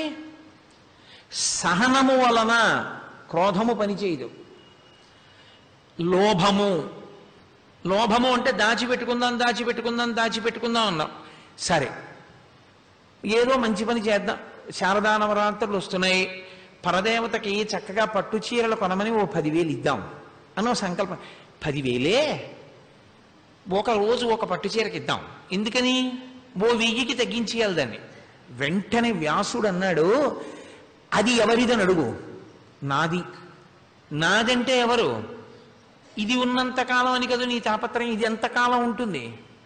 సహనము వలన క్రోధము పనిచేయదు లోభము లోభము అంటే దాచిపెట్టుకుందాం దాచిపెట్టుకుందాం దాచిపెట్టుకుందాం అన్నాం సరే ఏదో మంచి పని చేద్దాం శారదా నవరాత్రులు వస్తున్నాయి పరదేవతకి చక్కగా పట్టు చీరలు కొనమని ఓ పదివేలు ఇద్దాం అనో సంకల్పం పదివేలే ఒక రోజు ఒక పట్టు చీరకి ఇద్దాం ఎందుకని ఓ వెయ్యికి తగ్గించేయాలి దాన్ని వెంటనే వ్యాసుడు అన్నాడు అది ఎవరిదని అడుగు నాది నాదంటే ఎవరు ఇది ఉన్నంత కాలం అని కదా నీ తాపత్రయం ఇది ఎంతకాలం ఉంటుంది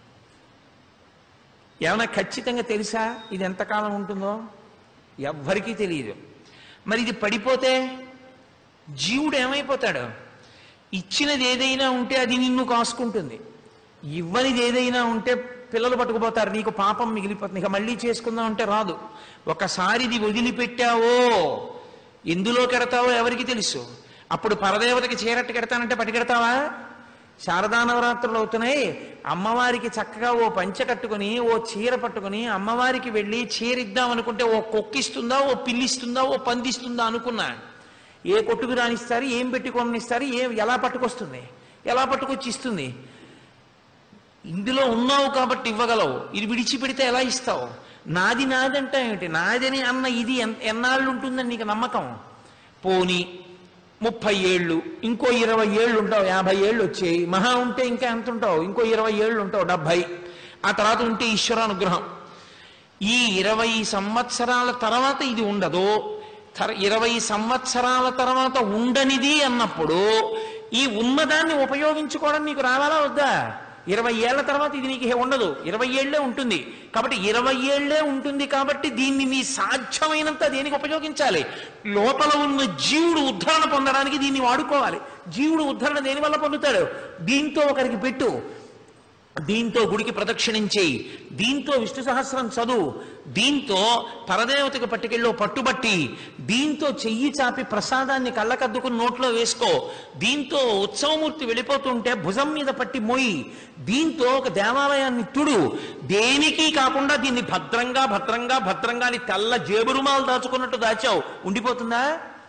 ఏమైనా ఖచ్చితంగా తెలుసా ఇది ఎంతకాలం ఉంటుందో ఎవ్వరికీ తెలియదు మరి ఇది పడిపోతే జీవుడు ఏమైపోతాడు ఇచ్చినది ఏదైనా ఉంటే అది నిన్ను కాసుకుంటుంది ఇవ్వనిది ఏదైనా ఉంటే పిల్లలు పట్టుకుపోతారు నీకు పాపం మిగిలిపోతుంది ఇక మళ్ళీ చేసుకుందాం అంటే రాదు ఒకసారి ఇది వదిలిపెట్టావో ఎందులో కెడతావో ఎవరికి తెలుసు అప్పుడు పరదేవతకి చీరట్టు కెడతానంటే పట్టుకెడతావా శారదా నవరాత్రులు అవుతున్నాయి అమ్మవారికి చక్కగా ఓ పంచె కట్టుకుని ఓ చీర పట్టుకుని అమ్మవారికి వెళ్ళి చీర ఇద్దాం అనుకుంటే ఓ కొక్కిస్తుందా ఓ పిల్లిస్తుందా ఓ పందిస్తుందా అనుకున్నా ఏ కొట్టుకు రానిస్తారు ఏం పెట్టి కొనిస్తారు ఏం ఎలా పట్టుకొస్తుంది ఎలా పట్టుకొచ్చి ఇస్తుంది ఇందులో ఉన్నావు కాబట్టి ఇవ్వగలవు ఇది విడిచిపెడితే ఎలా ఇస్తావు నాది నాదంటే ఏమిటి నాదని అన్న ఇది ఎన్- ఎన్నాళ్ళు ఉంటుందని నీకు నమ్మకం పోని ముప్పై ఏళ్ళు ఇంకో ఇరవై ఏళ్ళు ఉంటావు యాభై ఏళ్ళు వచ్చాయి మహా ఉంటే ఇంకా ఎంత ఉంటావు ఇంకో ఇరవై ఏళ్ళు ఉంటావు డెబ్భై ఆ తర్వాత ఉంటే ఈశ్వరానుగ్రహం ఈ ఇరవై సంవత్సరాల తర్వాత ఇది ఉండదు తర- ఇరవై సంవత్సరాల తర్వాత ఉండనిది అన్నప్పుడు ఈ ఉన్నదాన్ని ఉపయోగించుకోవడం నీకు రావాలా వద్దా ఇరవై ఏళ్ల తర్వాత ఇది నీకు ఉండదు ఇరవై ఏళ్లే ఉంటుంది కాబట్టి ఇరవై ఏళ్లే ఉంటుంది కాబట్టి దీన్ని నీ సాధ్యమైనంత దేనికి ఉపయోగించాలి లోపల ఉన్న జీవుడు ఉద్ధరణ పొందడానికి దీన్ని వాడుకోవాలి జీవుడు ఉద్ధరణ దేని వల్ల పొందుతాడు దీంతో ఒకరికి పెట్టు దీంతో గుడికి ప్రదక్షిణం చేయి దీంతో విష్ణు సహస్రం చదువు దీంతో పరదేవతకు పట్టుకెళ్ళో పట్టుబట్టి దీంతో చెయ్యి చాపి ప్రసాదాన్ని కళ్ళకద్దుకుని నోట్లో వేసుకో దీంతో ఉత్సవమూర్తి వెళ్ళిపోతుంటే భుజం మీద పట్టి మోయి దీంతో ఒక దేవాలయాన్ని తుడు దేనికి కాకుండా దీన్ని భద్రంగా భద్రంగా భద్రంగా అని తెల్ల జేబురుమాలు దాచుకున్నట్టు దాచావు ఉండిపోతుందా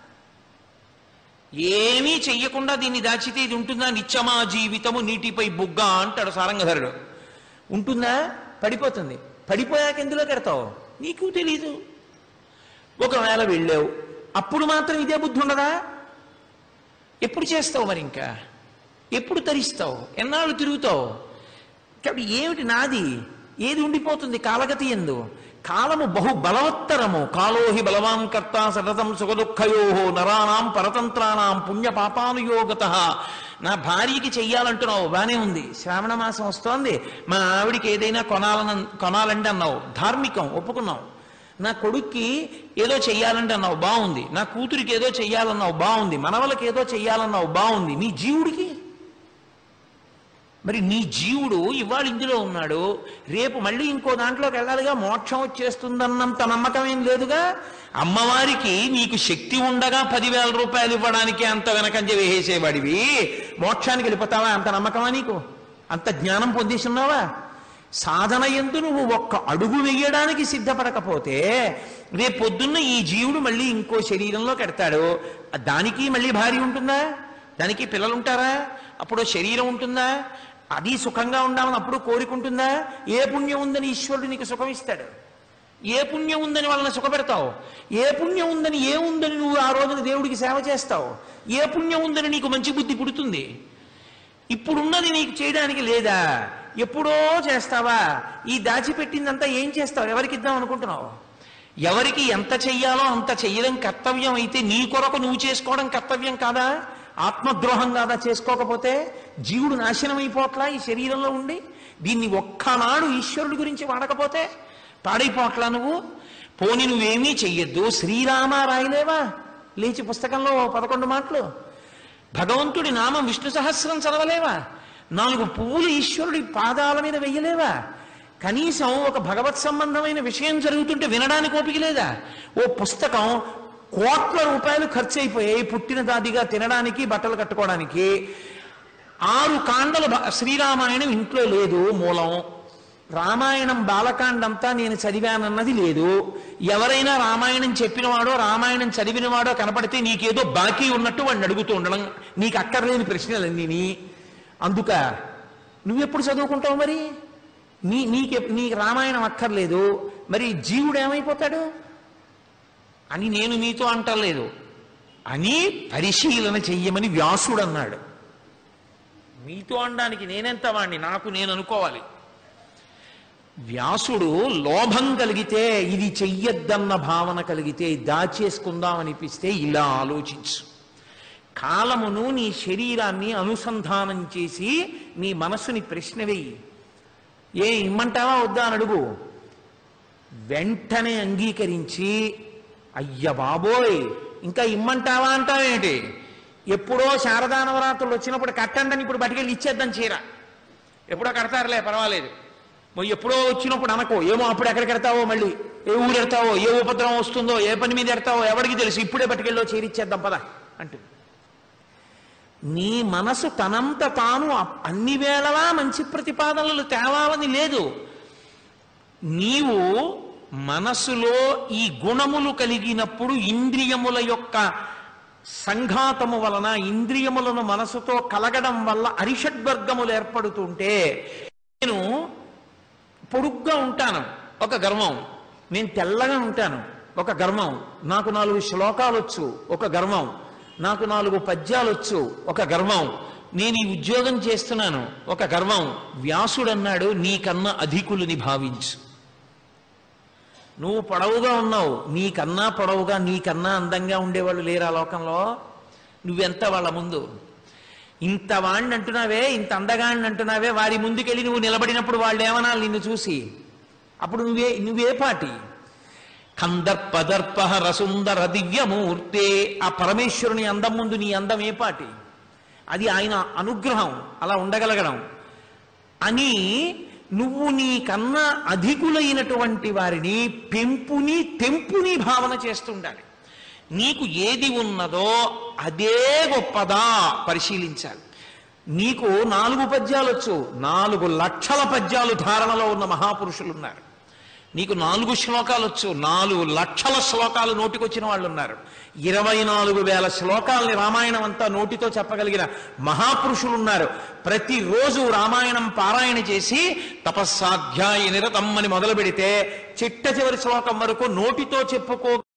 ఏమీ చెయ్యకుండా దీన్ని దాచితే ఇది ఉంటుందా నిత్యమా జీవితము నీటిపై బుగ్గ అంటాడు సారంగధరుడు ఉంటుందా పడిపోతుంది పడిపోయాక ఎందులో కడతావు నీకు తెలీదు ఒకవేళ వెళ్ళావు అప్పుడు మాత్రం ఇదే బుద్ధి ఉండదా ఎప్పుడు చేస్తావు మరి ఇంకా ఎప్పుడు తరిస్తావు ఎన్నాళ్ళు తిరుగుతావు కాబట్టి ఏమిటి నాది ఏది ఉండిపోతుంది కాలగతి ఎందు కాలము బహు బలవత్తరము కాలోహి బలవాన్ కర్త సతతం సుఖదుఃఖయో నరాణం పరతంత్రాణం పుణ్య పాపానుయోగత నా భార్యకి చెయ్యాలంటున్నావు బానే ఉంది శ్రావణ మాసం వస్తోంది మా ఆవిడికి ఏదైనా కొనాలని కొనాలంటే అన్నావు ధార్మికం ఒప్పుకున్నావు నా కొడుక్కి ఏదో చెయ్యాలంటే అన్నావు బాగుంది నా కూతురికి ఏదో చెయ్యాలన్నావు బాగుంది మనవలకి ఏదో చెయ్యాలన్నావు బాగుంది నీ జీవుడికి మరి నీ జీవుడు ఇవాళ ఇందులో ఉన్నాడు రేపు మళ్ళీ ఇంకో దాంట్లోకి వెళ్ళాలిగా మోక్షం వచ్చేస్తుందన్నంత నమ్మకం ఏం లేదుగా అమ్మవారికి నీకు శక్తి ఉండగా పదివేల రూపాయలు ఇవ్వడానికి అంత వెనకంజ వేసేవాడివి మోక్షానికి వెళ్ళిపోతావా అంత నమ్మకమా నీకు అంత జ్ఞానం పొందేసున్నావా సాధన ఎందు నువ్వు ఒక్క అడుగు వెయ్యడానికి సిద్ధపడకపోతే రేపు పొద్దున్న ఈ జీవుడు మళ్ళీ ఇంకో శరీరంలో కడతాడు దానికి మళ్ళీ భార్య ఉంటుందా దానికి పిల్లలు ఉంటారా అప్పుడు శరీరం ఉంటుందా అది సుఖంగా ఉండాలని అప్పుడు కోరికుంటుందా ఏ పుణ్యం ఉందని ఈశ్వరుడు నీకు సుఖం ఇస్తాడు ఏ పుణ్యం ఉందని వాళ్ళని సుఖపెడతావు ఏ పుణ్యం ఉందని ఏ ఉందని నువ్వు ఆ రోజున దేవుడికి సేవ చేస్తావు ఏ పుణ్యం ఉందని నీకు మంచి బుద్ధి పుడుతుంది ఇప్పుడున్నది నీకు చేయడానికి లేదా ఎప్పుడో చేస్తావా ఈ దాచిపెట్టిందంతా ఏం చేస్తావు ఎవరికి ఇద్దాం అనుకుంటున్నావు ఎవరికి ఎంత చెయ్యాలో అంత చెయ్యడం కర్తవ్యం అయితే నీ కొరకు నువ్వు చేసుకోవడం కర్తవ్యం కాదా ఆత్మద్రోహం కాదా చేసుకోకపోతే జీవుడు నాశనం అయిపోట్లా ఈ శరీరంలో ఉండి దీన్ని ఒక్కనాడు ఈశ్వరుడి గురించి వాడకపోతే పాడైపోట్లా నువ్వు పోని నువ్వేమీ చెయ్యొద్దు శ్రీరామ రాయలేవా లేచి పుస్తకంలో ఓ పదకొండు మాటలు భగవంతుడి నామం విష్ణు సహస్రం చదవలేవా నాలుగు పువ్వులు ఈశ్వరుడి పాదాల మీద వెయ్యలేవా కనీసం ఒక భగవత్ సంబంధమైన విషయం జరుగుతుంటే వినడానికి ఓపిక లేదా ఓ పుస్తకం కోట్ల రూపాయలు ఖర్చు అయిపోయాయి పుట్టిన దాదిగా తినడానికి బట్టలు కట్టుకోవడానికి ఆరు కాండలు భ- శ్రీరామాయణం ఇంట్లో లేదు మూలం రామాయణం బాలకాండంతా నేను చదివానన్నది లేదు ఎవరైనా రామాయణం చెప్పినవాడో రామాయణం చదివినవాడో కనపడితే నీకేదో బాకీ ఉన్నట్టు వాడిని అడుగుతూ ఉండడం నీకు అక్కర్లేని ప్రశ్నలన్నీ అందుక నువ్వెప్పుడు చదువుకుంటావు మరి నీ నీకె నీకు రామాయణం అక్కర్లేదు మరి జీవుడు ఏమైపోతాడు అని నేను మీతో అంటలేదు అని పరిశీలన చెయ్యమని వ్యాసుడు అన్నాడు మీతో అనడానికి నేనెంత వాణ్ణి నాకు నేను అనుకోవాలి వ్యాసుడు లోభం కలిగితే ఇది చెయ్యొద్దన్న భావన కలిగితే దాచేసుకుందాం అనిపిస్తే ఇలా ఆలోచించు కాలమును నీ శరీరాన్ని అనుసంధానం చేసి నీ మనస్సుని ప్రశ్న వెయ్యి ఏ ఇమ్మంటావా వద్దా అని అడుగు వెంటనే అంగీకరించి అయ్య బాబోయ్ ఇంకా ఇమ్మంటావా అంటావేంటి ఎప్పుడో శారదా నవరాత్రులు వచ్చినప్పుడు కట్టండి అని ఇప్పుడు బతికెళ్ళి ఇచ్చేద్దాం చీర ఎప్పుడో కడతారులే పర్వాలేదు మరి ఎప్పుడో వచ్చినప్పుడు అనకో ఏమో అప్పుడు ఎక్కడ కడతావో మళ్ళీ ఏ ఊరు ఎడతావో ఏ ఉపద్రవం వస్తుందో ఏ పని మీద ఎడతావో ఎవరికి తెలుసు ఇప్పుడే బతికెళ్ళో చీర ఇచ్చేద్దాం పద అంటుంది నీ మనసు తనంత తాను అ- అన్ని వేళలా మంచి ప్రతిపాదనలు తేవాలని లేదు నీవు మనసులో ఈ గుణములు కలిగినప్పుడు ఇంద్రియముల యొక్క సంఘాతము వలన ఇంద్రియములను మనసుతో కలగడం వల్ల అరిషడ్వర్గములు ఏర్పడుతుంటే నేను పొడుగ్గా ఉంటాను ఒక గర్వం నేను తెల్లగా ఉంటాను ఒక గర్వం నాకు నాలుగు శ్లోకాలు వచ్చు ఒక గర్వం నాకు నాలుగు పద్యాలు వచ్చు ఒక గర్వం నేను ఈ ఉద్యోగం చేస్తున్నాను ఒక గర్వం వ్యాసుడు అన్నాడు నీకన్నా అధికులని భావించు నువ్వు పొడవుగా ఉన్నావు నీకన్నా పొడవుగా నీకన్నా అందంగా ఉండేవాళ్ళు లేరు ఆ లోకంలో నువ్వెంత వాళ్ళ ముందు ఇంత వాణ్ణి అంటున్నావే ఇంత అందగాణ్ణి అంటున్నావే వారి ముందుకెళ్ళి నువ్వు నిలబడినప్పుడు వాళ్ళు ఏమనాలి నిన్ను చూసి అప్పుడు నువ్వే నువ్వే పాటి కందర్పదర్ప రసుందర దివ్యమూర్తే ఆ పరమేశ్వరుని అందం ముందు నీ అందం ఏ పాటి అది ఆయన అనుగ్రహం అలా ఉండగలగడం అని నువ్వు నీ కన్నా అధికులైనటువంటి వారిని పెంపుని తెంపుని భావన చేస్తుండాలి నీకు ఏది ఉన్నదో అదే గొప్పదా పరిశీలించాలి నీకు నాలుగు పద్యాలు వచ్చు నాలుగు లక్షల పద్యాలు ధారణలో ఉన్న మహాపురుషులు ఉన్నారు నీకు నాలుగు శ్లోకాలు వచ్చు నాలుగు లక్షల శ్లోకాలు నోటికొచ్చిన వాళ్ళు ఉన్నారు ఇరవై నాలుగు వేల శ్లోకాలని రామాయణం అంతా నోటితో చెప్పగలిగిన మహాపురుషులు ఉన్నారు ప్రతిరోజు రామాయణం పారాయణ చేసి తపస్సాధ్యాయ నిరతం అని మొదలు పెడితే చిట్ట చివరి శ్లోకం వరకు నోటితో చెప్పుకో